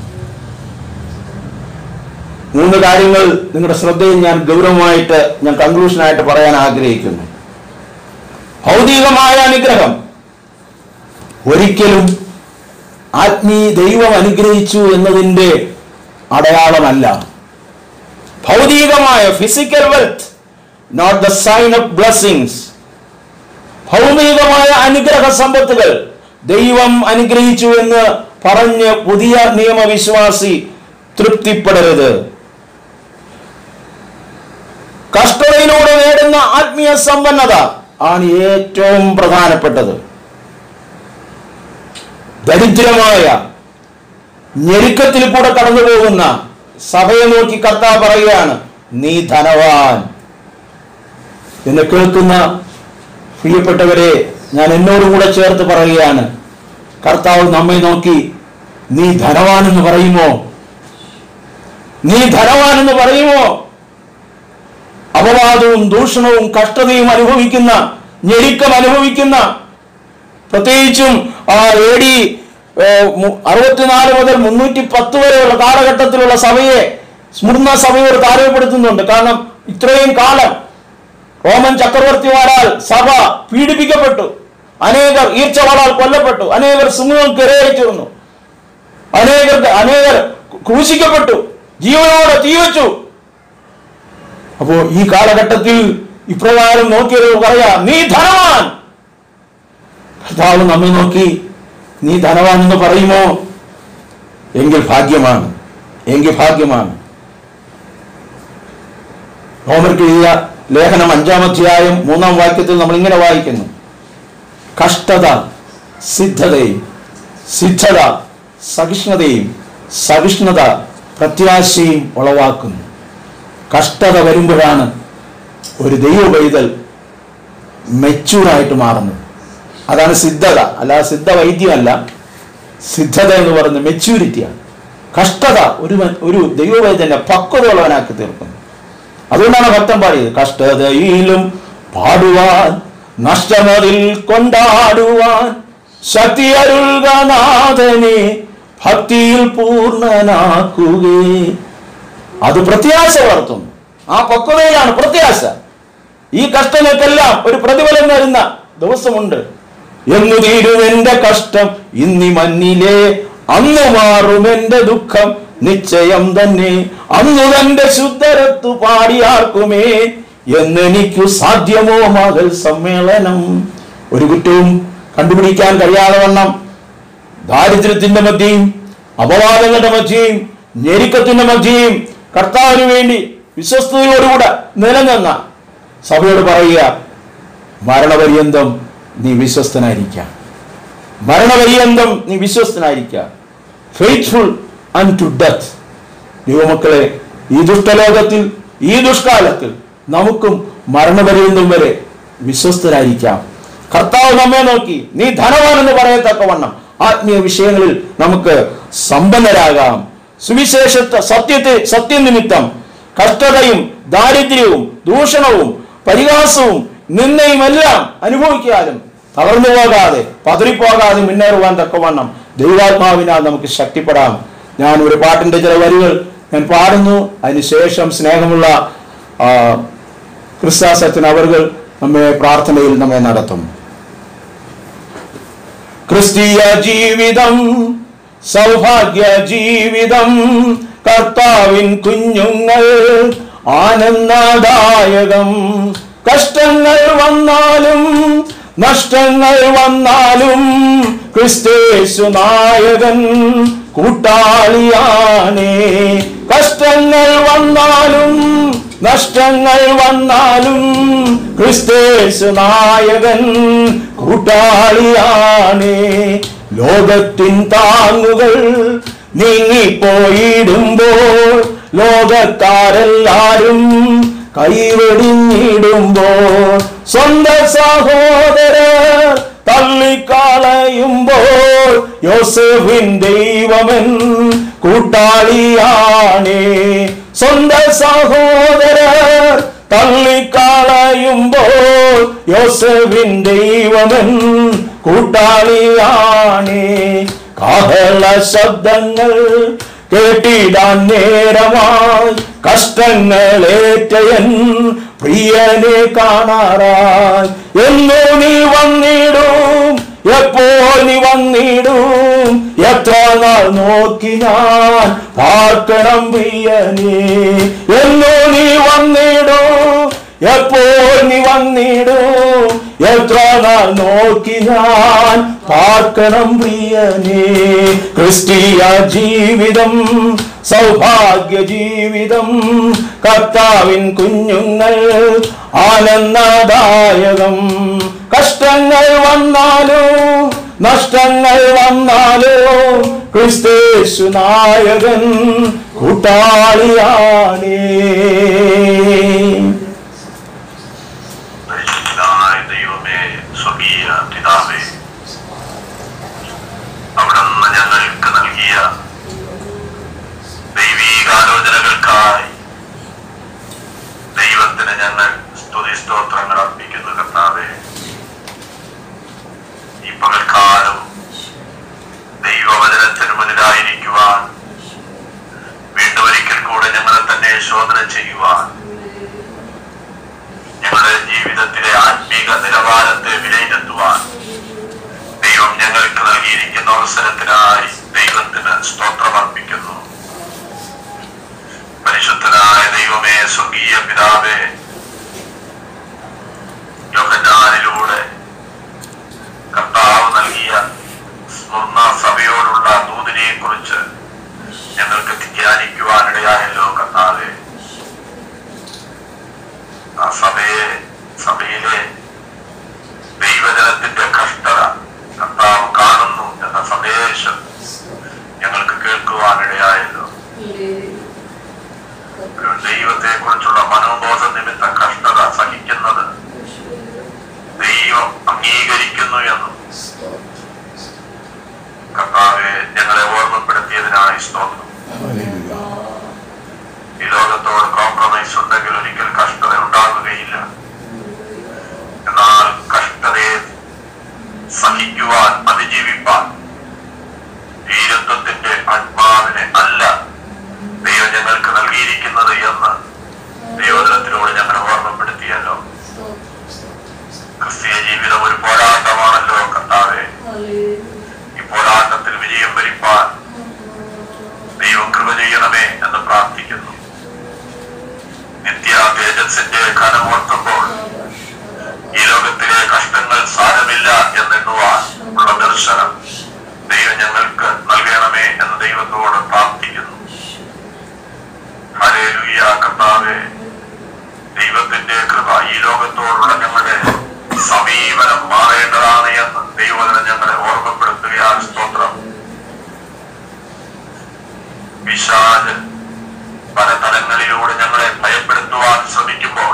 മൂന്ന് കാര്യങ്ങൾ നിങ്ങളുടെ ശ്രദ്ധയിൽ ഞാൻ ഗൗരവമായിട്ട് ഞാൻ കൺക്ലൂഷനായിട്ട് പറയാൻ ആഗ്രഹിക്കുന്നു ഭൗതികമായ അനുഗ്രഹം ഒരിക്കലും ആത്മീയ ദൈവം അനുഗ്രഹിച്ചു എന്നതിൻ്റെ അടയാളമല്ല ഭൗതികമായ physical wealth not the sign of blessings ഭൗമികമായ അനുഗ്രഹ സമ്പത്തുകൾ ദൈവം അനുഗ്രഹിച്ചു എന്ന് പറഞ്ഞ് പുതിയ നിയമവിശ്വാസി തൃപ്തിപ്പെടരുത് കഷ്ടതയിലൂടെ നേടുന്ന ആത്മീയ സമ്പന്നത ആണ് ഏറ്റവും പ്രധാനപ്പെട്ടത് ദരിദ്രമായ ഞെരുക്കത്തിൽ കൂടെ കടന്നു പോകുന്ന സഭയെ നോക്കി കർത്താവ് പറയുകയാണ് നീ ധനവാൻ എന്നെ കേൾക്കുന്ന പ്രിയപ്പെട്ടവരെ ഞാൻ എന്നോടും കൂടെ ചേർത്ത് പറയുകയാണ് കർത്താവ് നമ്മെ നോക്കി നീ ധനവാൻ എന്ന് പറയുമോ നീ ധനവാൻ എന്ന് പറയുമോ അപവാദവും ദൂഷണവും കഷ്ടതയും അനുഭവിക്കുന്ന ഞെരുക്കം അനുഭവിക്കുന്ന പ്രത്യേകിച്ചും ആ എ ഡി അറുപത്തിനാല് മുതൽ മുന്നൂറ്റി പത്ത് വരെയുള്ള കാലഘട്ടത്തിലുള്ള സഭയെ സ്മൃണ സഭയോട് താരതമ്യപ്പെടുത്തുന്നുണ്ട് കാരണം ഇത്രയും കാലം റോമൻ ചക്രവർത്തിമാരാൽ സഭ പീഡിപ്പിക്കപ്പെട്ടു അനേകർ ഈർച്ചവാളാൽ കൊല്ലപ്പെട്ടു അനേകർ സിംഹങ്ങൾക്ക് ഇരയായി തീർന്നു അനേകർ അനേകർ ക്രൂശിക്കപ്പെട്ടു ജീവനോടെ ജീവിച്ചു അപ്പോ ഈ കാലഘട്ടത്തിൽ ഇപ്രകാരം നോക്കിയത് പറയാ നീ ധനവാൻ കർത്താവ് നമ്മെ നോക്കി നീ ധനവാൻ എന്ന് പറയുമോ എങ്കിൽ ഭാഗ്യമാണ് എങ്കിൽ ഭാഗ്യമാണ് റോമർക്ക് എഴുതിയ ലേഖനം അഞ്ചാം അധ്യായം മൂന്നാം വാക്യത്തിൽ നമ്മൾ ഇങ്ങനെ വായിക്കുന്നു കഷ്ടത സിദ്ധതയും സിദ്ധത സഹിഷ്ണുതയും സഹിഷ്ണുത പ്രത്യാശയും ഉളവാക്കുന്നു കഷ്ടത വരുമ്പോഴാണ് ഒരു ദൈവ പൈതൽ മെച്ചൂറായിട്ട് മാറുന്നത് അതാണ് സിദ്ധത അല്ലാതെ സിദ്ധ വൈദ്യമല്ല സിദ്ധത എന്ന് പറയുന്നത് മെച്യൂരിറ്റിയാണ് കഷ്ടത ഒരു മ- ഒരു ദൈവവൈദ്യനെ പക്വതയുള്ളവനാക്കി തീർക്കുന്നു അതുകൊണ്ടാണ് ഭക്തൻ പാടിയത് കഷ്ടതയിലും പാടുവാൻ നഷ്ടമതിൽ കൊണ്ടാടുവാൻ ശക്തിയരുൾഗനാഥനെ ഭക്തിയിൽ പൂർണ്ണനാക്കുകേ അത് പ്രത്യാശ വളർത്തുന്നു ആ പക്വതയിലാണ് പ്രത്യാശ ഈ കഷ്ടങ്ങൾക്കെല്ലാം ഒരു പ്രതിഫലം വരുന്ന ദിവസമുണ്ട് എന്നു തീരും എന്റെ കഷ്ടം ഇന്നി മഞ്ഞിലെ അന്ന് മാറും എന്റെ ദുഃഖം നിശ്ചയം തന്നെ അന്നു തന്റെ ശുദ്ധരത്തു പാടിയാർക്കുമേ എന്നെനിക്കു സാധ്യമോ മകൾ സമ്മേളനം ഒരു കുറ്റവും കണ്ടുപിടിക്കാൻ കഴിയാതെ വണ്ണം ദാരിദ്ര്യത്തിന്റെ മധ്യയും അപവാദങ്ങളുടെ മധ്യയും ഞെരുക്കത്തിന്റെ മധ്യയും കർത്താവിന് വേണ്ടി വിശ്വസ്തയോടുകൂടെ നിലനിന്ന സഭയോട് പറയുക മരണപര്യന്തം നീ വിശ്വസ്തനായിരിക്കാം മരണപര്യന്തം നീ വിശ്വസ്തനായിരിക്കാം ഫെയ്ത്ത്ഫുൾ അൺ ടു ഡെത്ത് ദൈവമക്കളെ ഈ ദുഷ്ടലോകത്തിൽ ഈ ദുഷ്കാലത്തിൽ നമുക്കും മരണപര്യന്തം വരെ വിശ്വസ്തരായിരിക്കാം കർത്താവ് നമ്മെ നോക്കി നീ ധനവാൻ എന്ന് പറയത്തക്കവണ്ണം ആത്മീയ വിഷയങ്ങളിൽ നമുക്ക് സമ്പന്നരാകാം സുവിശേഷത്തെ സത്യത്തെ സത്യനിമിത്തം കഷ്ടതയും ദാരിദ്ര്യവും ദൂഷണവും പരിഹാസവും നിന്നയും എല്ലാം അനുഭവിക്കാനും തളർന്നു പോകാതെ പതറിപ്പോകാതെ മുന്നേറുവാൻ തക്കവണ്ണം ദൈവാത്മാവിനാൽ നമുക്ക് ശക്തിപ്പെടാം ഞാൻ ഒരു പാട്ടിന്റെ ചില വരികൾ ഞാൻ പാടുന്നു അതിനുശേഷം സ്നേഹമുള്ള ആ, ക്രിസ്താസത്തിൻ അവർകൾ നമ്മെ പ്രാർത്ഥനയിൽ നമ്മെ നടത്തും ക്രിസ്തീയ ജീവിതം സൗഭാഗ്യ ജീവിതം കർത്താവിൻ കുഞ്ഞുങ്ങൾ ആനന്ദദായകം കഷ്ടങ്ങൾ വന്നാലും നഷ്ടങ്ങൾ വന്നാലും ക്രിസ്തേശു നായകൻ കൂട്ടാളിയാണേ കഷ്ടങ്ങൾ വന്നാലും നഷ്ടങ്ങൾ വന്നാലും ക്രിസ്തേശു നായകൻ കൂട്ടാളിയാണേ ലോകത്തിൻ താങ്ങുകൾ നീങ്ങിപ്പോയിടുമ്പോൾ ലോകക്കാരെല്ലാരും കൈവെടിഞ്ഞിടുമ്പോൾ സ്വന്തം സഹോദരർ തള്ളിക്കളയുമ്പോൾ യോസഫിൻ ദൈവമൻ കൂട്ടാളിയാണേ സ്വന്തം സഹോദരർ തള്ളിക്കളയുമ്പോൾ യോസഫിൻ ദൈവമൻ കൂട്ടാളിയാണേ കാഹള ശബ്ദങ്ങൾ കേട്ടിടാൻ നേരമായി കഷ്ടങ്ങളേറ്റയൻ പ്രിയനെ കാണാറായി എന്നോ നീ വന്നിടും എപ്പോ നീ വന്നിടും എത്ര നാൾ നോക്കി ഞാൻ പാർക്കണം പ്രിയനെ എന്നോ നീ വന്നിടും എപ്പോൾ നീ വന്നിടൂ എത്ര നാൾ നോക്കി ഞാൻ പാർക്കണം പ്രിയനേ ക്രിസ്തീയ ജീവിതം സൗഭാഗ്യ ജീവിതം കർത്താവിൻ കുഞ്ഞുങ്ങൾ ആനന്ദദായകം കഷ്ടങ്ങൾ വന്നാലും നഷ്ടങ്ങൾ വന്നാലും ക്രിസ്തേശു നായകൻ കൂട്ടാളിയാണേ പരിശുദ്ധനായ ദൈവമേ സ്വർഗീയ പിതാവേ അവിടുന്ന് ഞങ്ങൾക്ക് നൽകിയ ദൈവീകാലോചനകൾക്കായി ദൈവത്തിന് ഞങ്ങൾ സ്തുതി സ്തോത്രങ്ങൾ അർപ്പിക്കുന്നു കർത്താവേ ഈ പകൽക്കാലം ദൈവവചനത്തിന് മുന്നിലായിരിക്കുവാൻ വീണ്ടും ഒരിക്കൽ കൂടെ ഞങ്ങളെ തന്നെ ശോധന ചെയ്യുവാൻ ഞങ്ങളുടെ ജീവിതത്തിലെ ആത്മീക നിലവാരത്തെ വിലയിരുത്തുവാൻ ദൈവം ഞങ്ങൾക്ക് നൽകിയിരിക്കുന്ന അവസരത്തിനായി ദൈവത്തിന് സ്തോത്രമർപ്പിക്കുന്നു പരിശുദ്ധനായ ദൈവമേ സ്വർഗീയ പിതാവേ യോഹന്നാനിലൂടെ കർത്താവ് നൽകിയ സ്മൃണ സഭയോടുള്ള ദൂതിനെ കുറിച്ച് ഞങ്ങൾക്ക് ധ്യാനിക്കുവാനിടയായല്ലോ കർത്താവേ ആ സഭയെ സഭയിലെ ദൈവജനത്തിന്റെ കഷ്ടത കർത്താവ് കാണുന്നു എന്ന സന്ദേശം ഞങ്ങൾക്ക് കേൾക്കുവാനിടയായല്ലോ ഒരു ദൈവത്തെ കുറിച്ചുള്ള മനോബോധ നിമിത്ത കഷ്ടത സഹിക്കുന്നത് ദൈവം അംഗീകരിക്കുന്നു എന്നും കർത്താവെ ഞങ്ങളെ ഓർമ്മപ്പെടുത്തിയതിനായി സ്തോത്രം ഈ ലോകത്തോട് കോംപ്രമൈസ് ഉണ്ടെങ്കിൽ ഒരിക്കൽ കഷ്ടത ഉണ്ടാകുകയില്ല എന്നാൽ കഷ്ടതയെ സഹിക്കുവാൻ അതിജീവിപ്പാൻ വീരത്വത്തിന്റെ ആത്മാവിനെ അല്ല ദൈവം ഞങ്ങൾക്ക് നൽകിയിരിക്കുന്നത് എന്ന് ദൈവജനത്തിലൂടെ ഞങ്ങളെ ഓർമ്മപ്പെടുത്തിയല്ലോ ക്രിസ്തീയ ജീവിതം ഒരു പോരാട്ടമാണല്ലോ കർത്താവെ ഈ പോരാട്ടത്തിൽ വിജയം വരിപ്പാൻ ദൈവം കൃപ ചെയ്യണമേ എന്ന് പ്രാർത്ഥിക്കുന്നു നിത്യ തേജസ്സിന്റെ കനമോർക്കുമ്പോൾ ഈ ലോകത്തിലെ കഷ്ടങ്ങൾ സാരമില്ല എന്നെണ്ണുവാൻ ഉള്ള ദർശനം ദൈവം ഞങ്ങൾക്ക് നൽകണമേ എന്ന് ദൈവത്തോട് പ്രാർത്ഥിക്കുന്നു ഹരേലുയ കർത്താവെ ദൈവത്തിന്റെ കൃപ ഈ ലോകത്തോടുള്ള ഞങ്ങളുടെ സമീപനം മാറേണ്ടതാണ് എന്ന് ദൈവത്തിന് ഞങ്ങളെ ഓർമ്മപ്പെടുത്തുകയാണ് സ്തോത്രം വിശാല് പല തലങ്ങളിലൂടെ ഞങ്ങളെ ഭയപ്പെടുത്തുവാൻ ശ്രമിക്കുമ്പോൾ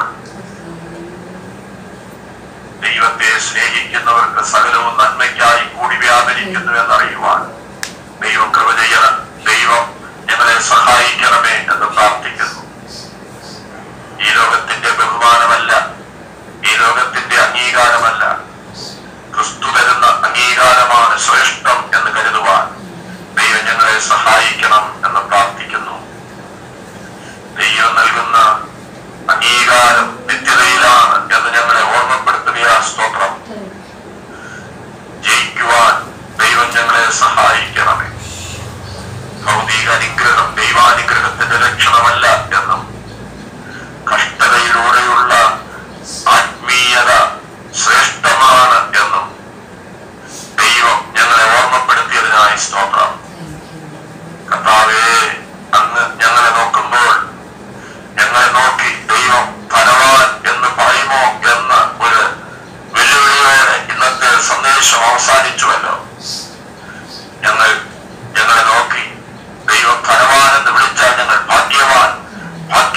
ദൈവത്തെ സ്നേഹിക്കുന്നവർക്ക് സകലവും നന്മയ്ക്കായി കൂടി വ്യാപരിക്കുന്നു എന്നറിയുവാൻ ദൈവം കൃപ ചെയ്യണം ദൈവം ഞങ്ങളെ സഹായിക്കണമേ എന്ന് പ്രാർത്ഥിക്കുന്നു ഈ ലോകത്തിന്റെ ബഹുമാനമല്ല ഈ ലോകത്തിന്റെ അംഗീകാരമല്ല ക്രിസ്തു തരുന്ന അംഗീകാരമാണ് ശ്രേഷ്ഠം എന്ന് കരുതുവാൻ ദൈവം ഞങ്ങളെ സഹായിക്കണം എന്ന് പ്രാർത്ഥിക്കുന്നു ദൈവം നൽകുന്ന അംഗീകാരം നിത്യതയിലാണ് എന്ന് ഞങ്ങളെ ഓർമ്മപ്പെടുത്തുകയാ സ്തോത്രം ജയിക്കുവാൻ ദൈവം ഞങ്ങളെ സഹായിക്കണമേ ഭൗതിക അനുഗ്രഹം ദൈവാനുഗ്രഹത്തിന്റെ ലക്ഷണമല്ല എന്നും കഷ്ടതയിലൂടെയുള്ള ആത്മീയത ശ്രേഷ്ഠമാണ് എന്നും ദൈവം ഞങ്ങളെ ഓർമ്മപ്പെടുത്തിയതിനായി സ്തോത്രം കർത്താവേ അങ്ങ് ഞങ്ങളെ നോക്കുമ്പോൾ ഞങ്ങളെ നോക്കി ദൈവം ധനവാൻ എന്ന് പറയുമോ എന്ന ഒരു വെല്ലുവിളിയോടെ ഇന്നത്തെ സന്ദേശം അവസാനിച്ചുവല്ലോ ഞങ്ങൾ ഞങ്ങളെ നോക്കി ദൈവം ധനവാൻ എന്ന് വിളിച്ചാൽ ഞങ്ങൾ ഭാഗ്യവാൻ ഭാഗ്യ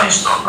സ്തോത്രം